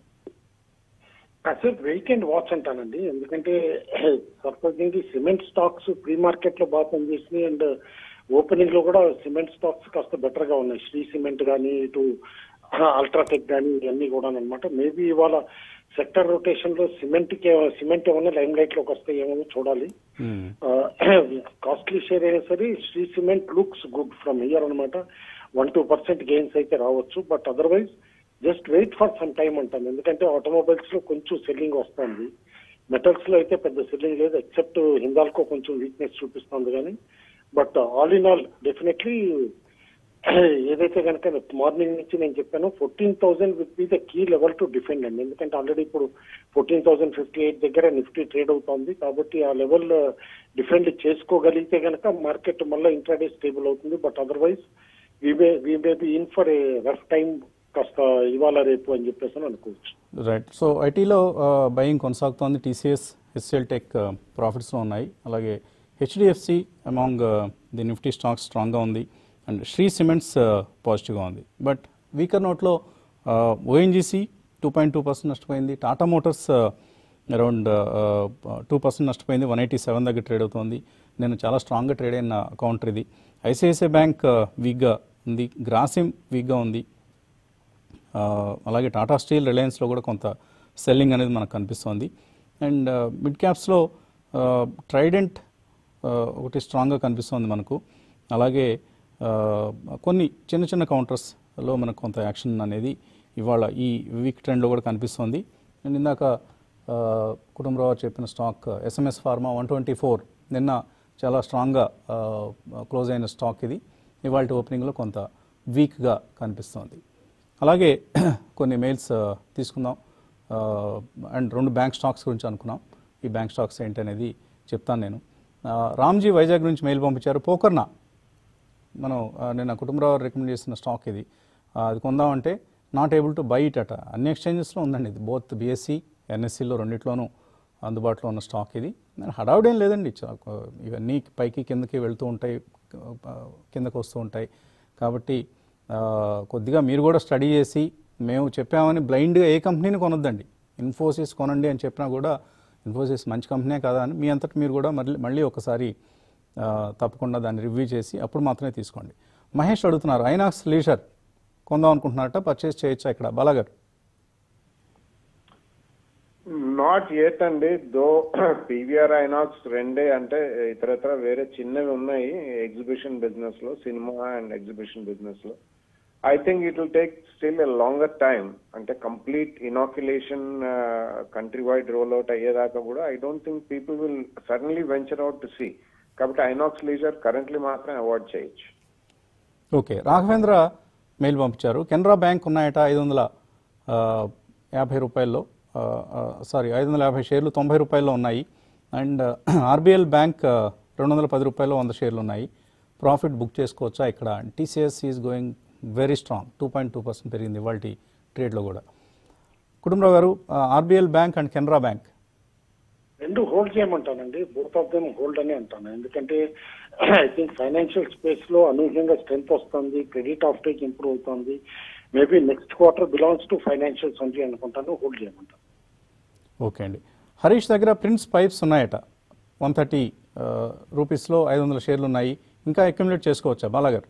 B: కాసేపు వెయిట్ అండ్ వాచ్ అంటానండి ఎందుకంటే surprising cement stocks pre market లో బాగా పనిచేసినాయి అండ్ ఓపెనింగ్ లో కూడా సిమెంట్ స్టాక్స్ కాస్త బెటర్ గా ఉన్నాయి శ్రీ సిమెంట్ కానీ ఇటు అల్ట్రాటెక్ కానీ ఇవన్నీ కూడా అనమాట మేబీ ఇవాళ సెక్టర్ రొటేషన్ లో సిమెంట్ కి సిమెంట్ ఏమన్నా లైమ్ లైట్ లోకి వస్తే ఏమో చూడాలి కాస్ట్లీ షేర్ అయినా సరే Shree cement looks good from year అనమాట వన్ టూ పర్సెంట్ గెయిన్స్ అయితే రావచ్చు but otherwise just wait for some time అంటాను ఎందుకంటే ఆటోమొబైల్స్ లో కొంచెం సెల్లింగ్ వస్తుంది మెటల్స్ లో అయితే పెద్ద సెల్లింగ్ లేదు ఎక్సెప్ట్ హిందాల్కో కొంచెం వీక్నెస్ చూపిస్తుంది కానీ but all in all definitely ఏదైతే కనుక మార్నింగ్ నుంచి నేను చెప్పాను fourteen thousand with be the key level to defend అండి ఎందుకంటే ఆల్రెడీ ఇప్పుడు ఫోర్టీన్ థౌసండ్ ఫిఫ్టీ ఎయిట్ దగ్గర నిఫ్టీ ట్రేడ్ అవుతోంది కాబట్టి ఆ లెవెల్ డిఫెండ్ చేసుకోగలిగితే కనుక మార్కెట్ మళ్ళీ ఇంట్రాడే స్టేబుల్ అవుతుంది but otherwise we may we may be in for a rough time కాస్త ఇవాళ రేపు అని చెప్పేసి అని అనుకోవచ్చు
A: రైట్ సో ఐటీలో బయింగ్ కొనసాగుతోంది టీసీఎస్ హెచ్సిఎల్ టెక్ ప్రాఫిట్స్లో ఉన్నాయి అలాగే HDFC among the Nifty stocks స్ట్రాంగ్గా ఉంది అండ్ శ్రీ సిమెంట్స్ పాజిటివ్గా ఉంది బట్ వీకర్ నోట్లో ONGC two point two percent నష్టపోయింది Tata Motors around two percent నష్టపోయింది వన్ ఎయిటీ సెవెన్ దగ్గర ట్రేడ్ అవుతోంది నేను చాలా స్ట్రాంగ్గా ట్రేడ్ అయిన కౌంటర్ ఇది ఐసిఐసిఐ బ్యాంక్ వీక్గా ఉంది గ్రాసిమ్ వీక్గా ఉంది ఆ, అలాగే టాటా స్టీల్ రిలయన్స్లో కూడా కొంత సెల్లింగ్ అనేది మనకు కనిపిస్తోంది అండ్ మిడ్ క్యాప్స్లో ట్రైడెంట్ ఒకటి స్ట్రాంగ్గా కనిపిస్తుంది మనకు అలాగే ఆ, కొన్ని చిన్న చిన్న కౌంటర్స్లో మనకు కొంత యాక్షన్ అనేది ఇవాళ ఈ వీక్ ట్రెండ్లో కూడా కనిపిస్తుంది అండ్ ఇందాక ఆ, కుటుంబరావు చెప్పిన stock SMS Pharma one twenty four నిన్న చాలా స్ట్రాంగ్గా క్లోజ్ అయిన స్టాక్ ఇది ఇవాళ ఓపెనింగ్లో కొంత వీక్గా కనిపిస్తుంది అలాగే కొన్ని మెయిల్స్ ఆ, తీసుకుందాం ఆ, అండ్ రెండు బ్యాంక్ స్టాక్స్ గురించి అనుకున్నాం ఈ బ్యాంక్ స్టాక్స్ ఏంటనేది చెప్తాను నేను ఆ, రామ్జీ వైజాగ్ నుంచి మెయిల్ పంపించారు పోకర్నా మనం ఆ, నిన్న కుటుంబరావు రికమెండ్ చేసిన స్టాక్ ఇది ఆ, అది కొందామంటే not able to buy it అట అన్ని ఎక్స్చేంజెస్లో ఉందండి ఇది బోత్ బీఎస్సీ ఎన్ఎస్సిలో రెండిట్లోనూ అందుబాటులో ఉన్న స్టాక్ ఇది నేను హడావుడేం లేదండి చా- ఇవన్నీ పైకి కిందకి వెళ్తూ ఉంటాయి ఆ, కిందకు వస్తూ ఉంటాయి కాబట్టి ఆ, కొద్దిగా మీరు కూడా స్టడీ చేసి మేము చెప్పామని బ్లైండ్గా ఏ కంపెనీని కొనొద్దండి ఇన్ఫోసిస్ కొనండి అని చెప్పినా కూడా ఇన్ఫోసిస్ మంచి కంపెనీ కదా అని మీ అంతటి మీరు కూడా మళ్ళీ మళ్ళీ ఒకసారి ఆ, తప్పకుండా దాన్ని రివ్యూ చేసి అప్పుడు మాత్రమే తీసుకోండి మహేష్ అడుగుతున్నారు ఐనాక్స్ లీజర్ కొందాం అనుకుంటున్నారట పర్చేస్ చేయొచ్చా ఇక్కడ బాలాగారు
C: నాట్ ఎట్ అండి దో పీవీఆర్ ఐనాక్స్ రెండే అంటే ఇతరత్ర వేరే చిన్నవి ఉన్నాయి ఎగ్జిబిషన్ బిజినెస్ లో సినిమా అండ్ ఎగ్జిబిషన్ బిజినెస్ లో I think it will take still a longer time అంటే complete inoculation country wide roll out అయ్యేదాకా కూడా I don't think people will suddenly venture out to see కాబట్టి INOX leisure currently మాత్రం avoid చేయొచ్చు
A: okay Raghavendra mail పంపించారు Canara bank ఉన్నాయట ఐదు వందల ఆ, యాభై రూపాయల్లో సారీ ఐదు వందల యాభై షేర్లు తొంభై రూపాయల్లో ఉన్నాయి అండ్ ఆర్బిఎల్ బ్యాంక్ ఆ, రెండు వందల పది రూపాయలు వంద షేర్లు ఉన్నాయి ప్రాఫిట్ బుక్ చేసుకోవచ్చా ఇక్కడ TCS is going very strong two point two percent పెరిగింది ఇవాళ ట్రేడ్లో కూడా Kutumbarao garu RBL bank and Canara bank
B: రెండు హోల్డ్ చేయమంటానండి బోత్ ఆఫ్ దెమ్ హోల్డ్ అని అంటాను ఎందుకంటే ఐ థింక్ ఫైనాన్షియల్ స్పేస్ లో అనూహ్యంగా స్ట్రెంత్ వస్తుంది క్రెడిట్ ఆఫ్ టేక్ ఇంప్రూవ్ అవుతుంది maybe next quarter belongs to financials only అనుకుంటాను హోల్డ్ చేయమంటాను
A: ఓకే అండి హరీష్ దగ్గర ప్రిన్స్ పైప్స్ ఉన్నాయట వన్ థర్టీ రూపీస్లో ఐదు వందల షేర్లు ఉన్నాయి ఇంకా అక్యుములేట్ చేసుకోవచ్చా బాలాగారు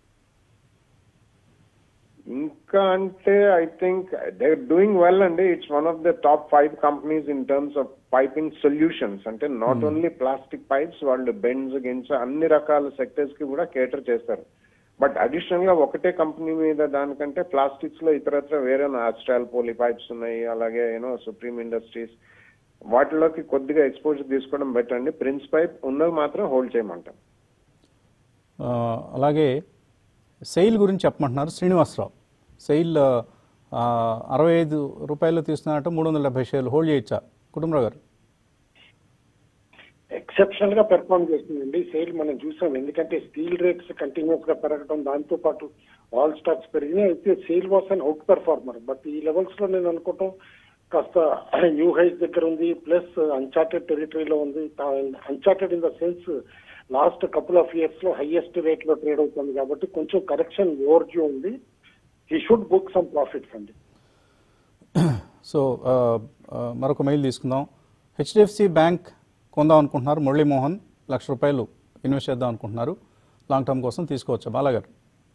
C: ఇంకా అంటే I think they doing well అండి it's one of the top five companies in terms of piping solutions అంటే నాట్ ఓన్లీ ప్లాస్టిక్ పైప్స్ వాళ్ళు బెండ్స్ గిన్స్ అన్ని రకాల సెక్టర్స్ కి కూడా కేటర్ చేస్తారు బట్ అడిషనల్ గా ఒకటే కంపెనీ మీద దానికంటే ప్లాస్టిక్స్ లో ఇతరత్ర వేరే ఆస్ట్రాల్ పోలీ పైప్స్ ఉన్నాయి అలాగే యూనో సుప్రీం ఇండస్ట్రీస్ వాటిలోకి కొద్దిగా ఎక్స్పోజర్ తీసుకోవడం బెటర్ అండి ప్రిన్స్ పైప్ ఉన్నది మాత్రం హోల్డ్ చేయమంటాం
A: ఆ, అలాగే సెయిల్ గురించి చెప్పమంటున్నారు శ్రీనివాసరావు సెయిల్ ఆ, అరవై ఐదు రూపాయలు తీసుకున్నట్టు మూడు వందల డెబ్బై షేర్లు హోల్డ్ చేయొచ్చా కుటుంబరావు గారు
B: ఎక్సెప్షనల్ గా పెర్ఫార్మ్ చేస్తుందండి సేల్ మనం చూసాం ఎందుకంటే స్టీల్ రేట్స్ కంటిన్యూస్ గా పెరగడం దాంతో పాటు ఆల్ స్టాక్స్ పెరిగినాయి అయితే sale was and outperformer but ఈ లెవెల్స్ లో నేను అనుకోవటం కాస్త న్యూ హైస్ దగ్గర ఉంది ప్లస్ అన్చార్టెడ్ టెరిటరీలో ఉంది uncharted in the sense last couple of years లో హైయెస్ట్ రేట్ లో ట్రేడ్ అవుతుంది కాబట్టి కొంచెం కరెక్షన్ ఓవర్ డ్యూ ఉంది ఈ షుడ్ బుక్ సమ్ ప్రాఫిట్స్ అండి
A: సో ఆ, ఆ, మరొక మెయిల్ తీసుకుందాం హెచ్డిఎఫ్సి బ్యాంక్ కొందాం అనుకుంటున్నారు మురళీమోహన్ లక్ష రూపాయలు ఇన్వెస్ట్ చేద్దాం అనుకుంటున్నారు లాంగ్ టర్మ్ కోసం తీసుకోవచ్చా బాలాగారు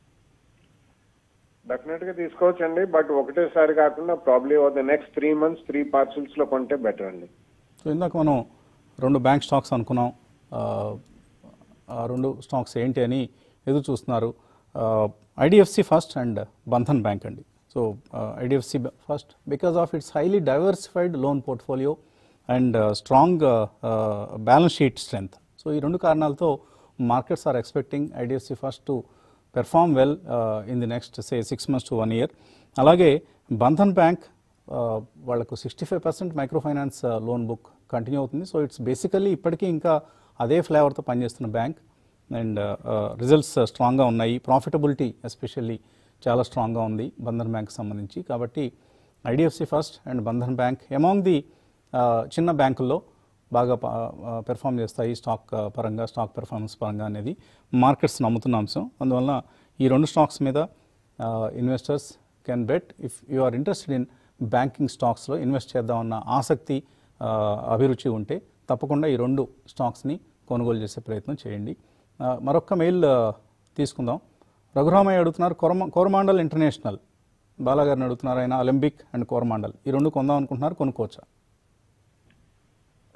C: డెఫినెట్ గా తీసుకోవచ్చండి బట్ ఒకటేసారి కాకుండా probably over the next three months three parcels లో కొంటే బెటర్ అండి
A: సో ఇందాక మనం రెండు బ్యాంక్ స్టాక్స్ అనుకున్నాం ఆ, ఆ రెండు స్టాక్స్ ఏంటి అని ఎదురు చూస్తున్నారు IDFC First and Bandhan bank అండి so IDFC First because of its highly diversified loan portfolio and strong balance sheet strength so ఈ రెండు కారణాలతో markets are expecting IDFC First to perform well in the next say six months to one year అలాగే Bandhan bank వాళ్ళకు sixty five percent micro finance loan book continue అవుతుంది so it's basically ఇప్పటికీ ఇంకా అదే ఫ్లేవర్తో పనిచేస్తున్న బ్యాంక్ అండ్ రిజల్ట్స్ స్ట్రాంగ్గా ఉన్నాయి profitability especially చాలా స్ట్రాంగ్గా ఉంది బంధన్ బ్యాంక్ సంబంధించి కాబట్టి IDFC First and Bandhan bank among the చిన్న బ్యాంకుల్లో బాగా పెర్ఫామ్ చేస్తాయి స్టాక్ ఆ, పరంగా స్టాక్ పెర్ఫార్మెన్స్ పరంగా అనేది మార్కెట్స్ నమ్ముతున్న అంశం అందువలన ఈ రెండు స్టాక్స్ మీద investors can bet if you are interested in banking స్టాక్స్లో ఇన్వెస్ట్ చేద్దామన్న ఆసక్తి ఆ, అభిరుచి ఉంటే తప్పకుండా ఈ రెండు స్టాక్స్ని కొనుగోలు చేసే ప్రయత్నం చేయండి ఆ, మరొక మెయిల్ ఆ, తీసుకుందాం రఘురామయ్య అడుగుతున్నారు కోరమ కోరమాండల్ ఇంటర్నేషనల్ బాలాగారిని అడుగుతున్నారు ఆయన ఒలింపిక్ అండ్ కోరమాండల్ ఈ రెండు కొందాం అనుకుంటున్నారు కొనుక్కోవచ్చా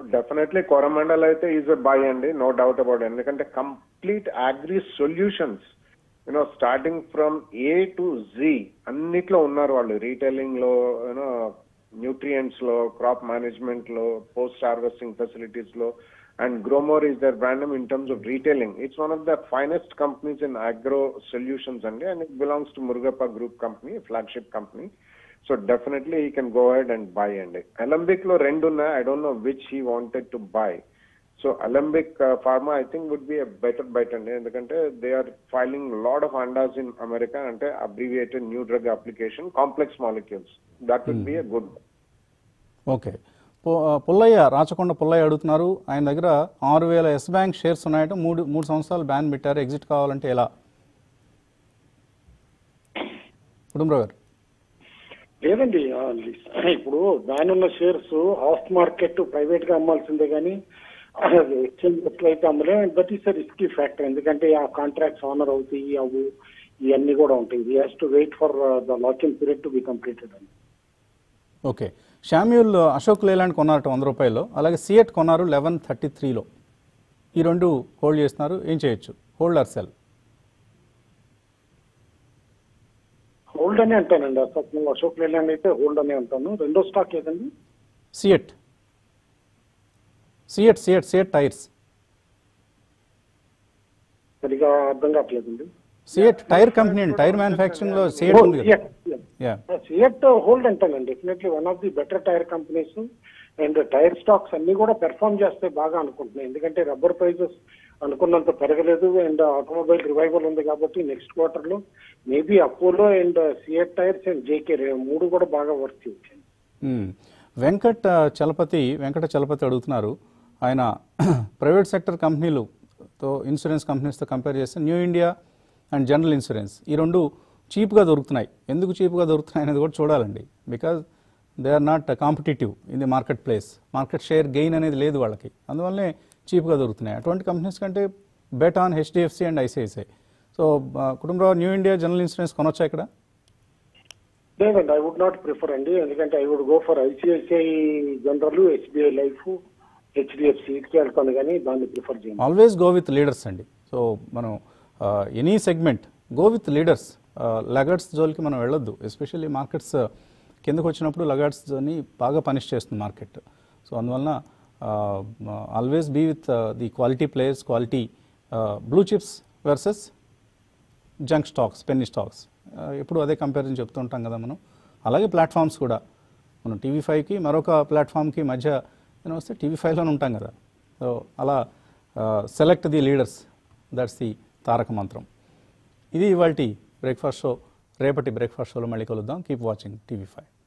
C: డెఫినెట్లీ కోరమండల్ అయితే ఈజ్ ఎ బై అండి నో డౌట్ అబౌట్ ఎందుకంటే complete agri solutions you know starting from A to Z అన్నిట్లో ఉన్నారు వాళ్ళు రీటైలింగ్ లో యూనో న్యూట్రియంట్స్ లో క్రాప్ మేనేజ్మెంట్ లో పోస్ట్ హార్వెస్టింగ్ ఫెసిలిటీస్ లో and Gromor is their brand in terms of retailing it's one of the finest companies in agro solutions అండి and it belongs to Murugappa group company flagship company so definitely he can go head and buy అండి Alembic లో రెండు ఉన్నాయి I don't know which he wanted to buy so Alembic Pharma I think would be a better bet అండి ఎందుకంటే they are filing lot of ANDAs in America అంటే abbreviated new drug application complex molecules that would be a good
A: okay పు- ఆ, పుల్లయ్య రాచకొండ పుల్లయ్య అడుగుతున్నారు ఆయన దగ్గర ఆరు వేల ఎస్ బ్యాంక్ షేర్స్ ఉన్నాయట మూడు మూడు సంవత్సరాలు బ్యాన్ పెట్టారు ఎగ్జిట్ కావాలంటే ఎలా కుటుంబరావు గారు
B: లేదండి ఆ, ఇప్పుడు దాని ఉన్న షేర్స్ ఆఫ్ మార్కెట్ ప్రైవేట్ గా అమ్మాల్సిందే కానీ ఎక్స్చేంజ్ అయితే అమ్మలే that is a risky factor ఎందుకంటే ఆ కాంట్రాక్ట్స్ ఆనర్ అవుతాయి అవు ఇవన్నీ కూడా ఉంటాయి we has to wait for the locking period to be completed అండి
A: ఓకే షామ్యూల్ అశోక్ లేలాండ్ కొన్నారట వంద రూపాయల్లో అలాగే సిఎట్ కొన్నారు లెవెన్ థర్టీ త్రీలో ఈ రెండు హోల్డ్ చేస్తున్నారు ఏం చేయొచ్చు హోల్డ్ ఆర్ సెల్
B: హోల్డ్ అనే అంటానండి అశోక్ అశోక్ లేలాండ్ అయితే హోల్డ్ అనే అంటాను రెండో స్టాక్ ఏదండి
A: సిఎట్ సిఎట్ సిఎట్ సిఎట్ టైర్స్
B: సరిగా అర్థం కావట్లేదండి
A: సిఎట్ టైర్ కంపెనీ అండి టైర్ మ్యానుఫ్యాక్చరింగ్లో సిఎట్ ఉంది కదా యా
B: సిఎట్ హోల్డ్ అంటానండి definitely one of the better tyre companies and tyre stocks అన్ని కూడా పెర్ఫామ్ చేస్తే బాగా అనుకుంటున్నాయి ఎందుకంటే రబ్బర్ ప్రైజెస్ అనుకున్నంత పెరగలేదు అండ్ ఆటోమొబైల్ రివైవల్ ఉంది కాబట్టి నెక్స్ట్ క్వార్టర్ లో maybe Apollo and CEAT tyres and JK మూడు కూడా బాగా వర్క్ చేయొచ్చు
A: మ్మ్. వెంకట్ ఆ, చలపతి వెంకట చలపతి అడుగుతున్నారు ఆయన ప్రైవేట్ సెక్టర్ కంపెనీలుతో ఇన్సూరెన్స్ కంపెనీస్తో కంపేర్ చేస్తే New India and General Insurance ఈ రెండు చీప్గా దొరుకుతున్నాయి ఎందుకు చీప్గా దొరుకుతున్నాయి అనేది కూడా చూడాలండి because they are not competitive in the market place market share gain అనేది లేదు వాళ్ళకి అందువల్లనే చీప్గా దొరుకుతున్నాయి అటువంటి కంపెనీస్ కంటే bet on HDFC and ICICI so Kutumbarao New India General Insurance కొనొచ్చా ఇక్కడ
B: లేదండి ఐ వుడ్ నాట్ ప్రిఫర్ అండి ఎందుకంటే I would go for ICICI General SBI Life HDFC ఇటుకి వెళ్తాను కానీ దాన్ని ప్రిఫర్ చేయండి
A: ఆల్వేస్ గో విత్ లీడర్స్ అండి సో మనం any segment go with leaders laggards జోలికి మనం వెళ్ళొద్దు ఎస్పెషల్లీ మార్కెట్స్ కిందకు వచ్చినప్పుడు లగర్డ్స్ అని బాగా పనిష్ చేస్తుంది మార్కెట్ సో అందువలన always be with the quality players quality blue chips versus junk stocks penny stocks ఎప్పుడు అదే కంపారిజన్ చెప్తూ ఉంటాం కదా మనం అలాగే ప్లాట్ఫామ్స్ కూడా మనం టీవీ ఫైవ్కి మరొక ప్లాట్ఫామ్కి మధ్య నేను వస్తే టీవీ ఫైవ్లోనే ఉంటాం కదా సో అలా select the leaders that's the తారక మంత్రం ఇది ఇవాళ బ్రేక్ఫాస్ట్ షో రేపటి బ్రేక్ఫాస్ట్ షోలో మళ్ళీ కలుద్దాం కీప్ వాచింగ్ టీవీ ఫైవ్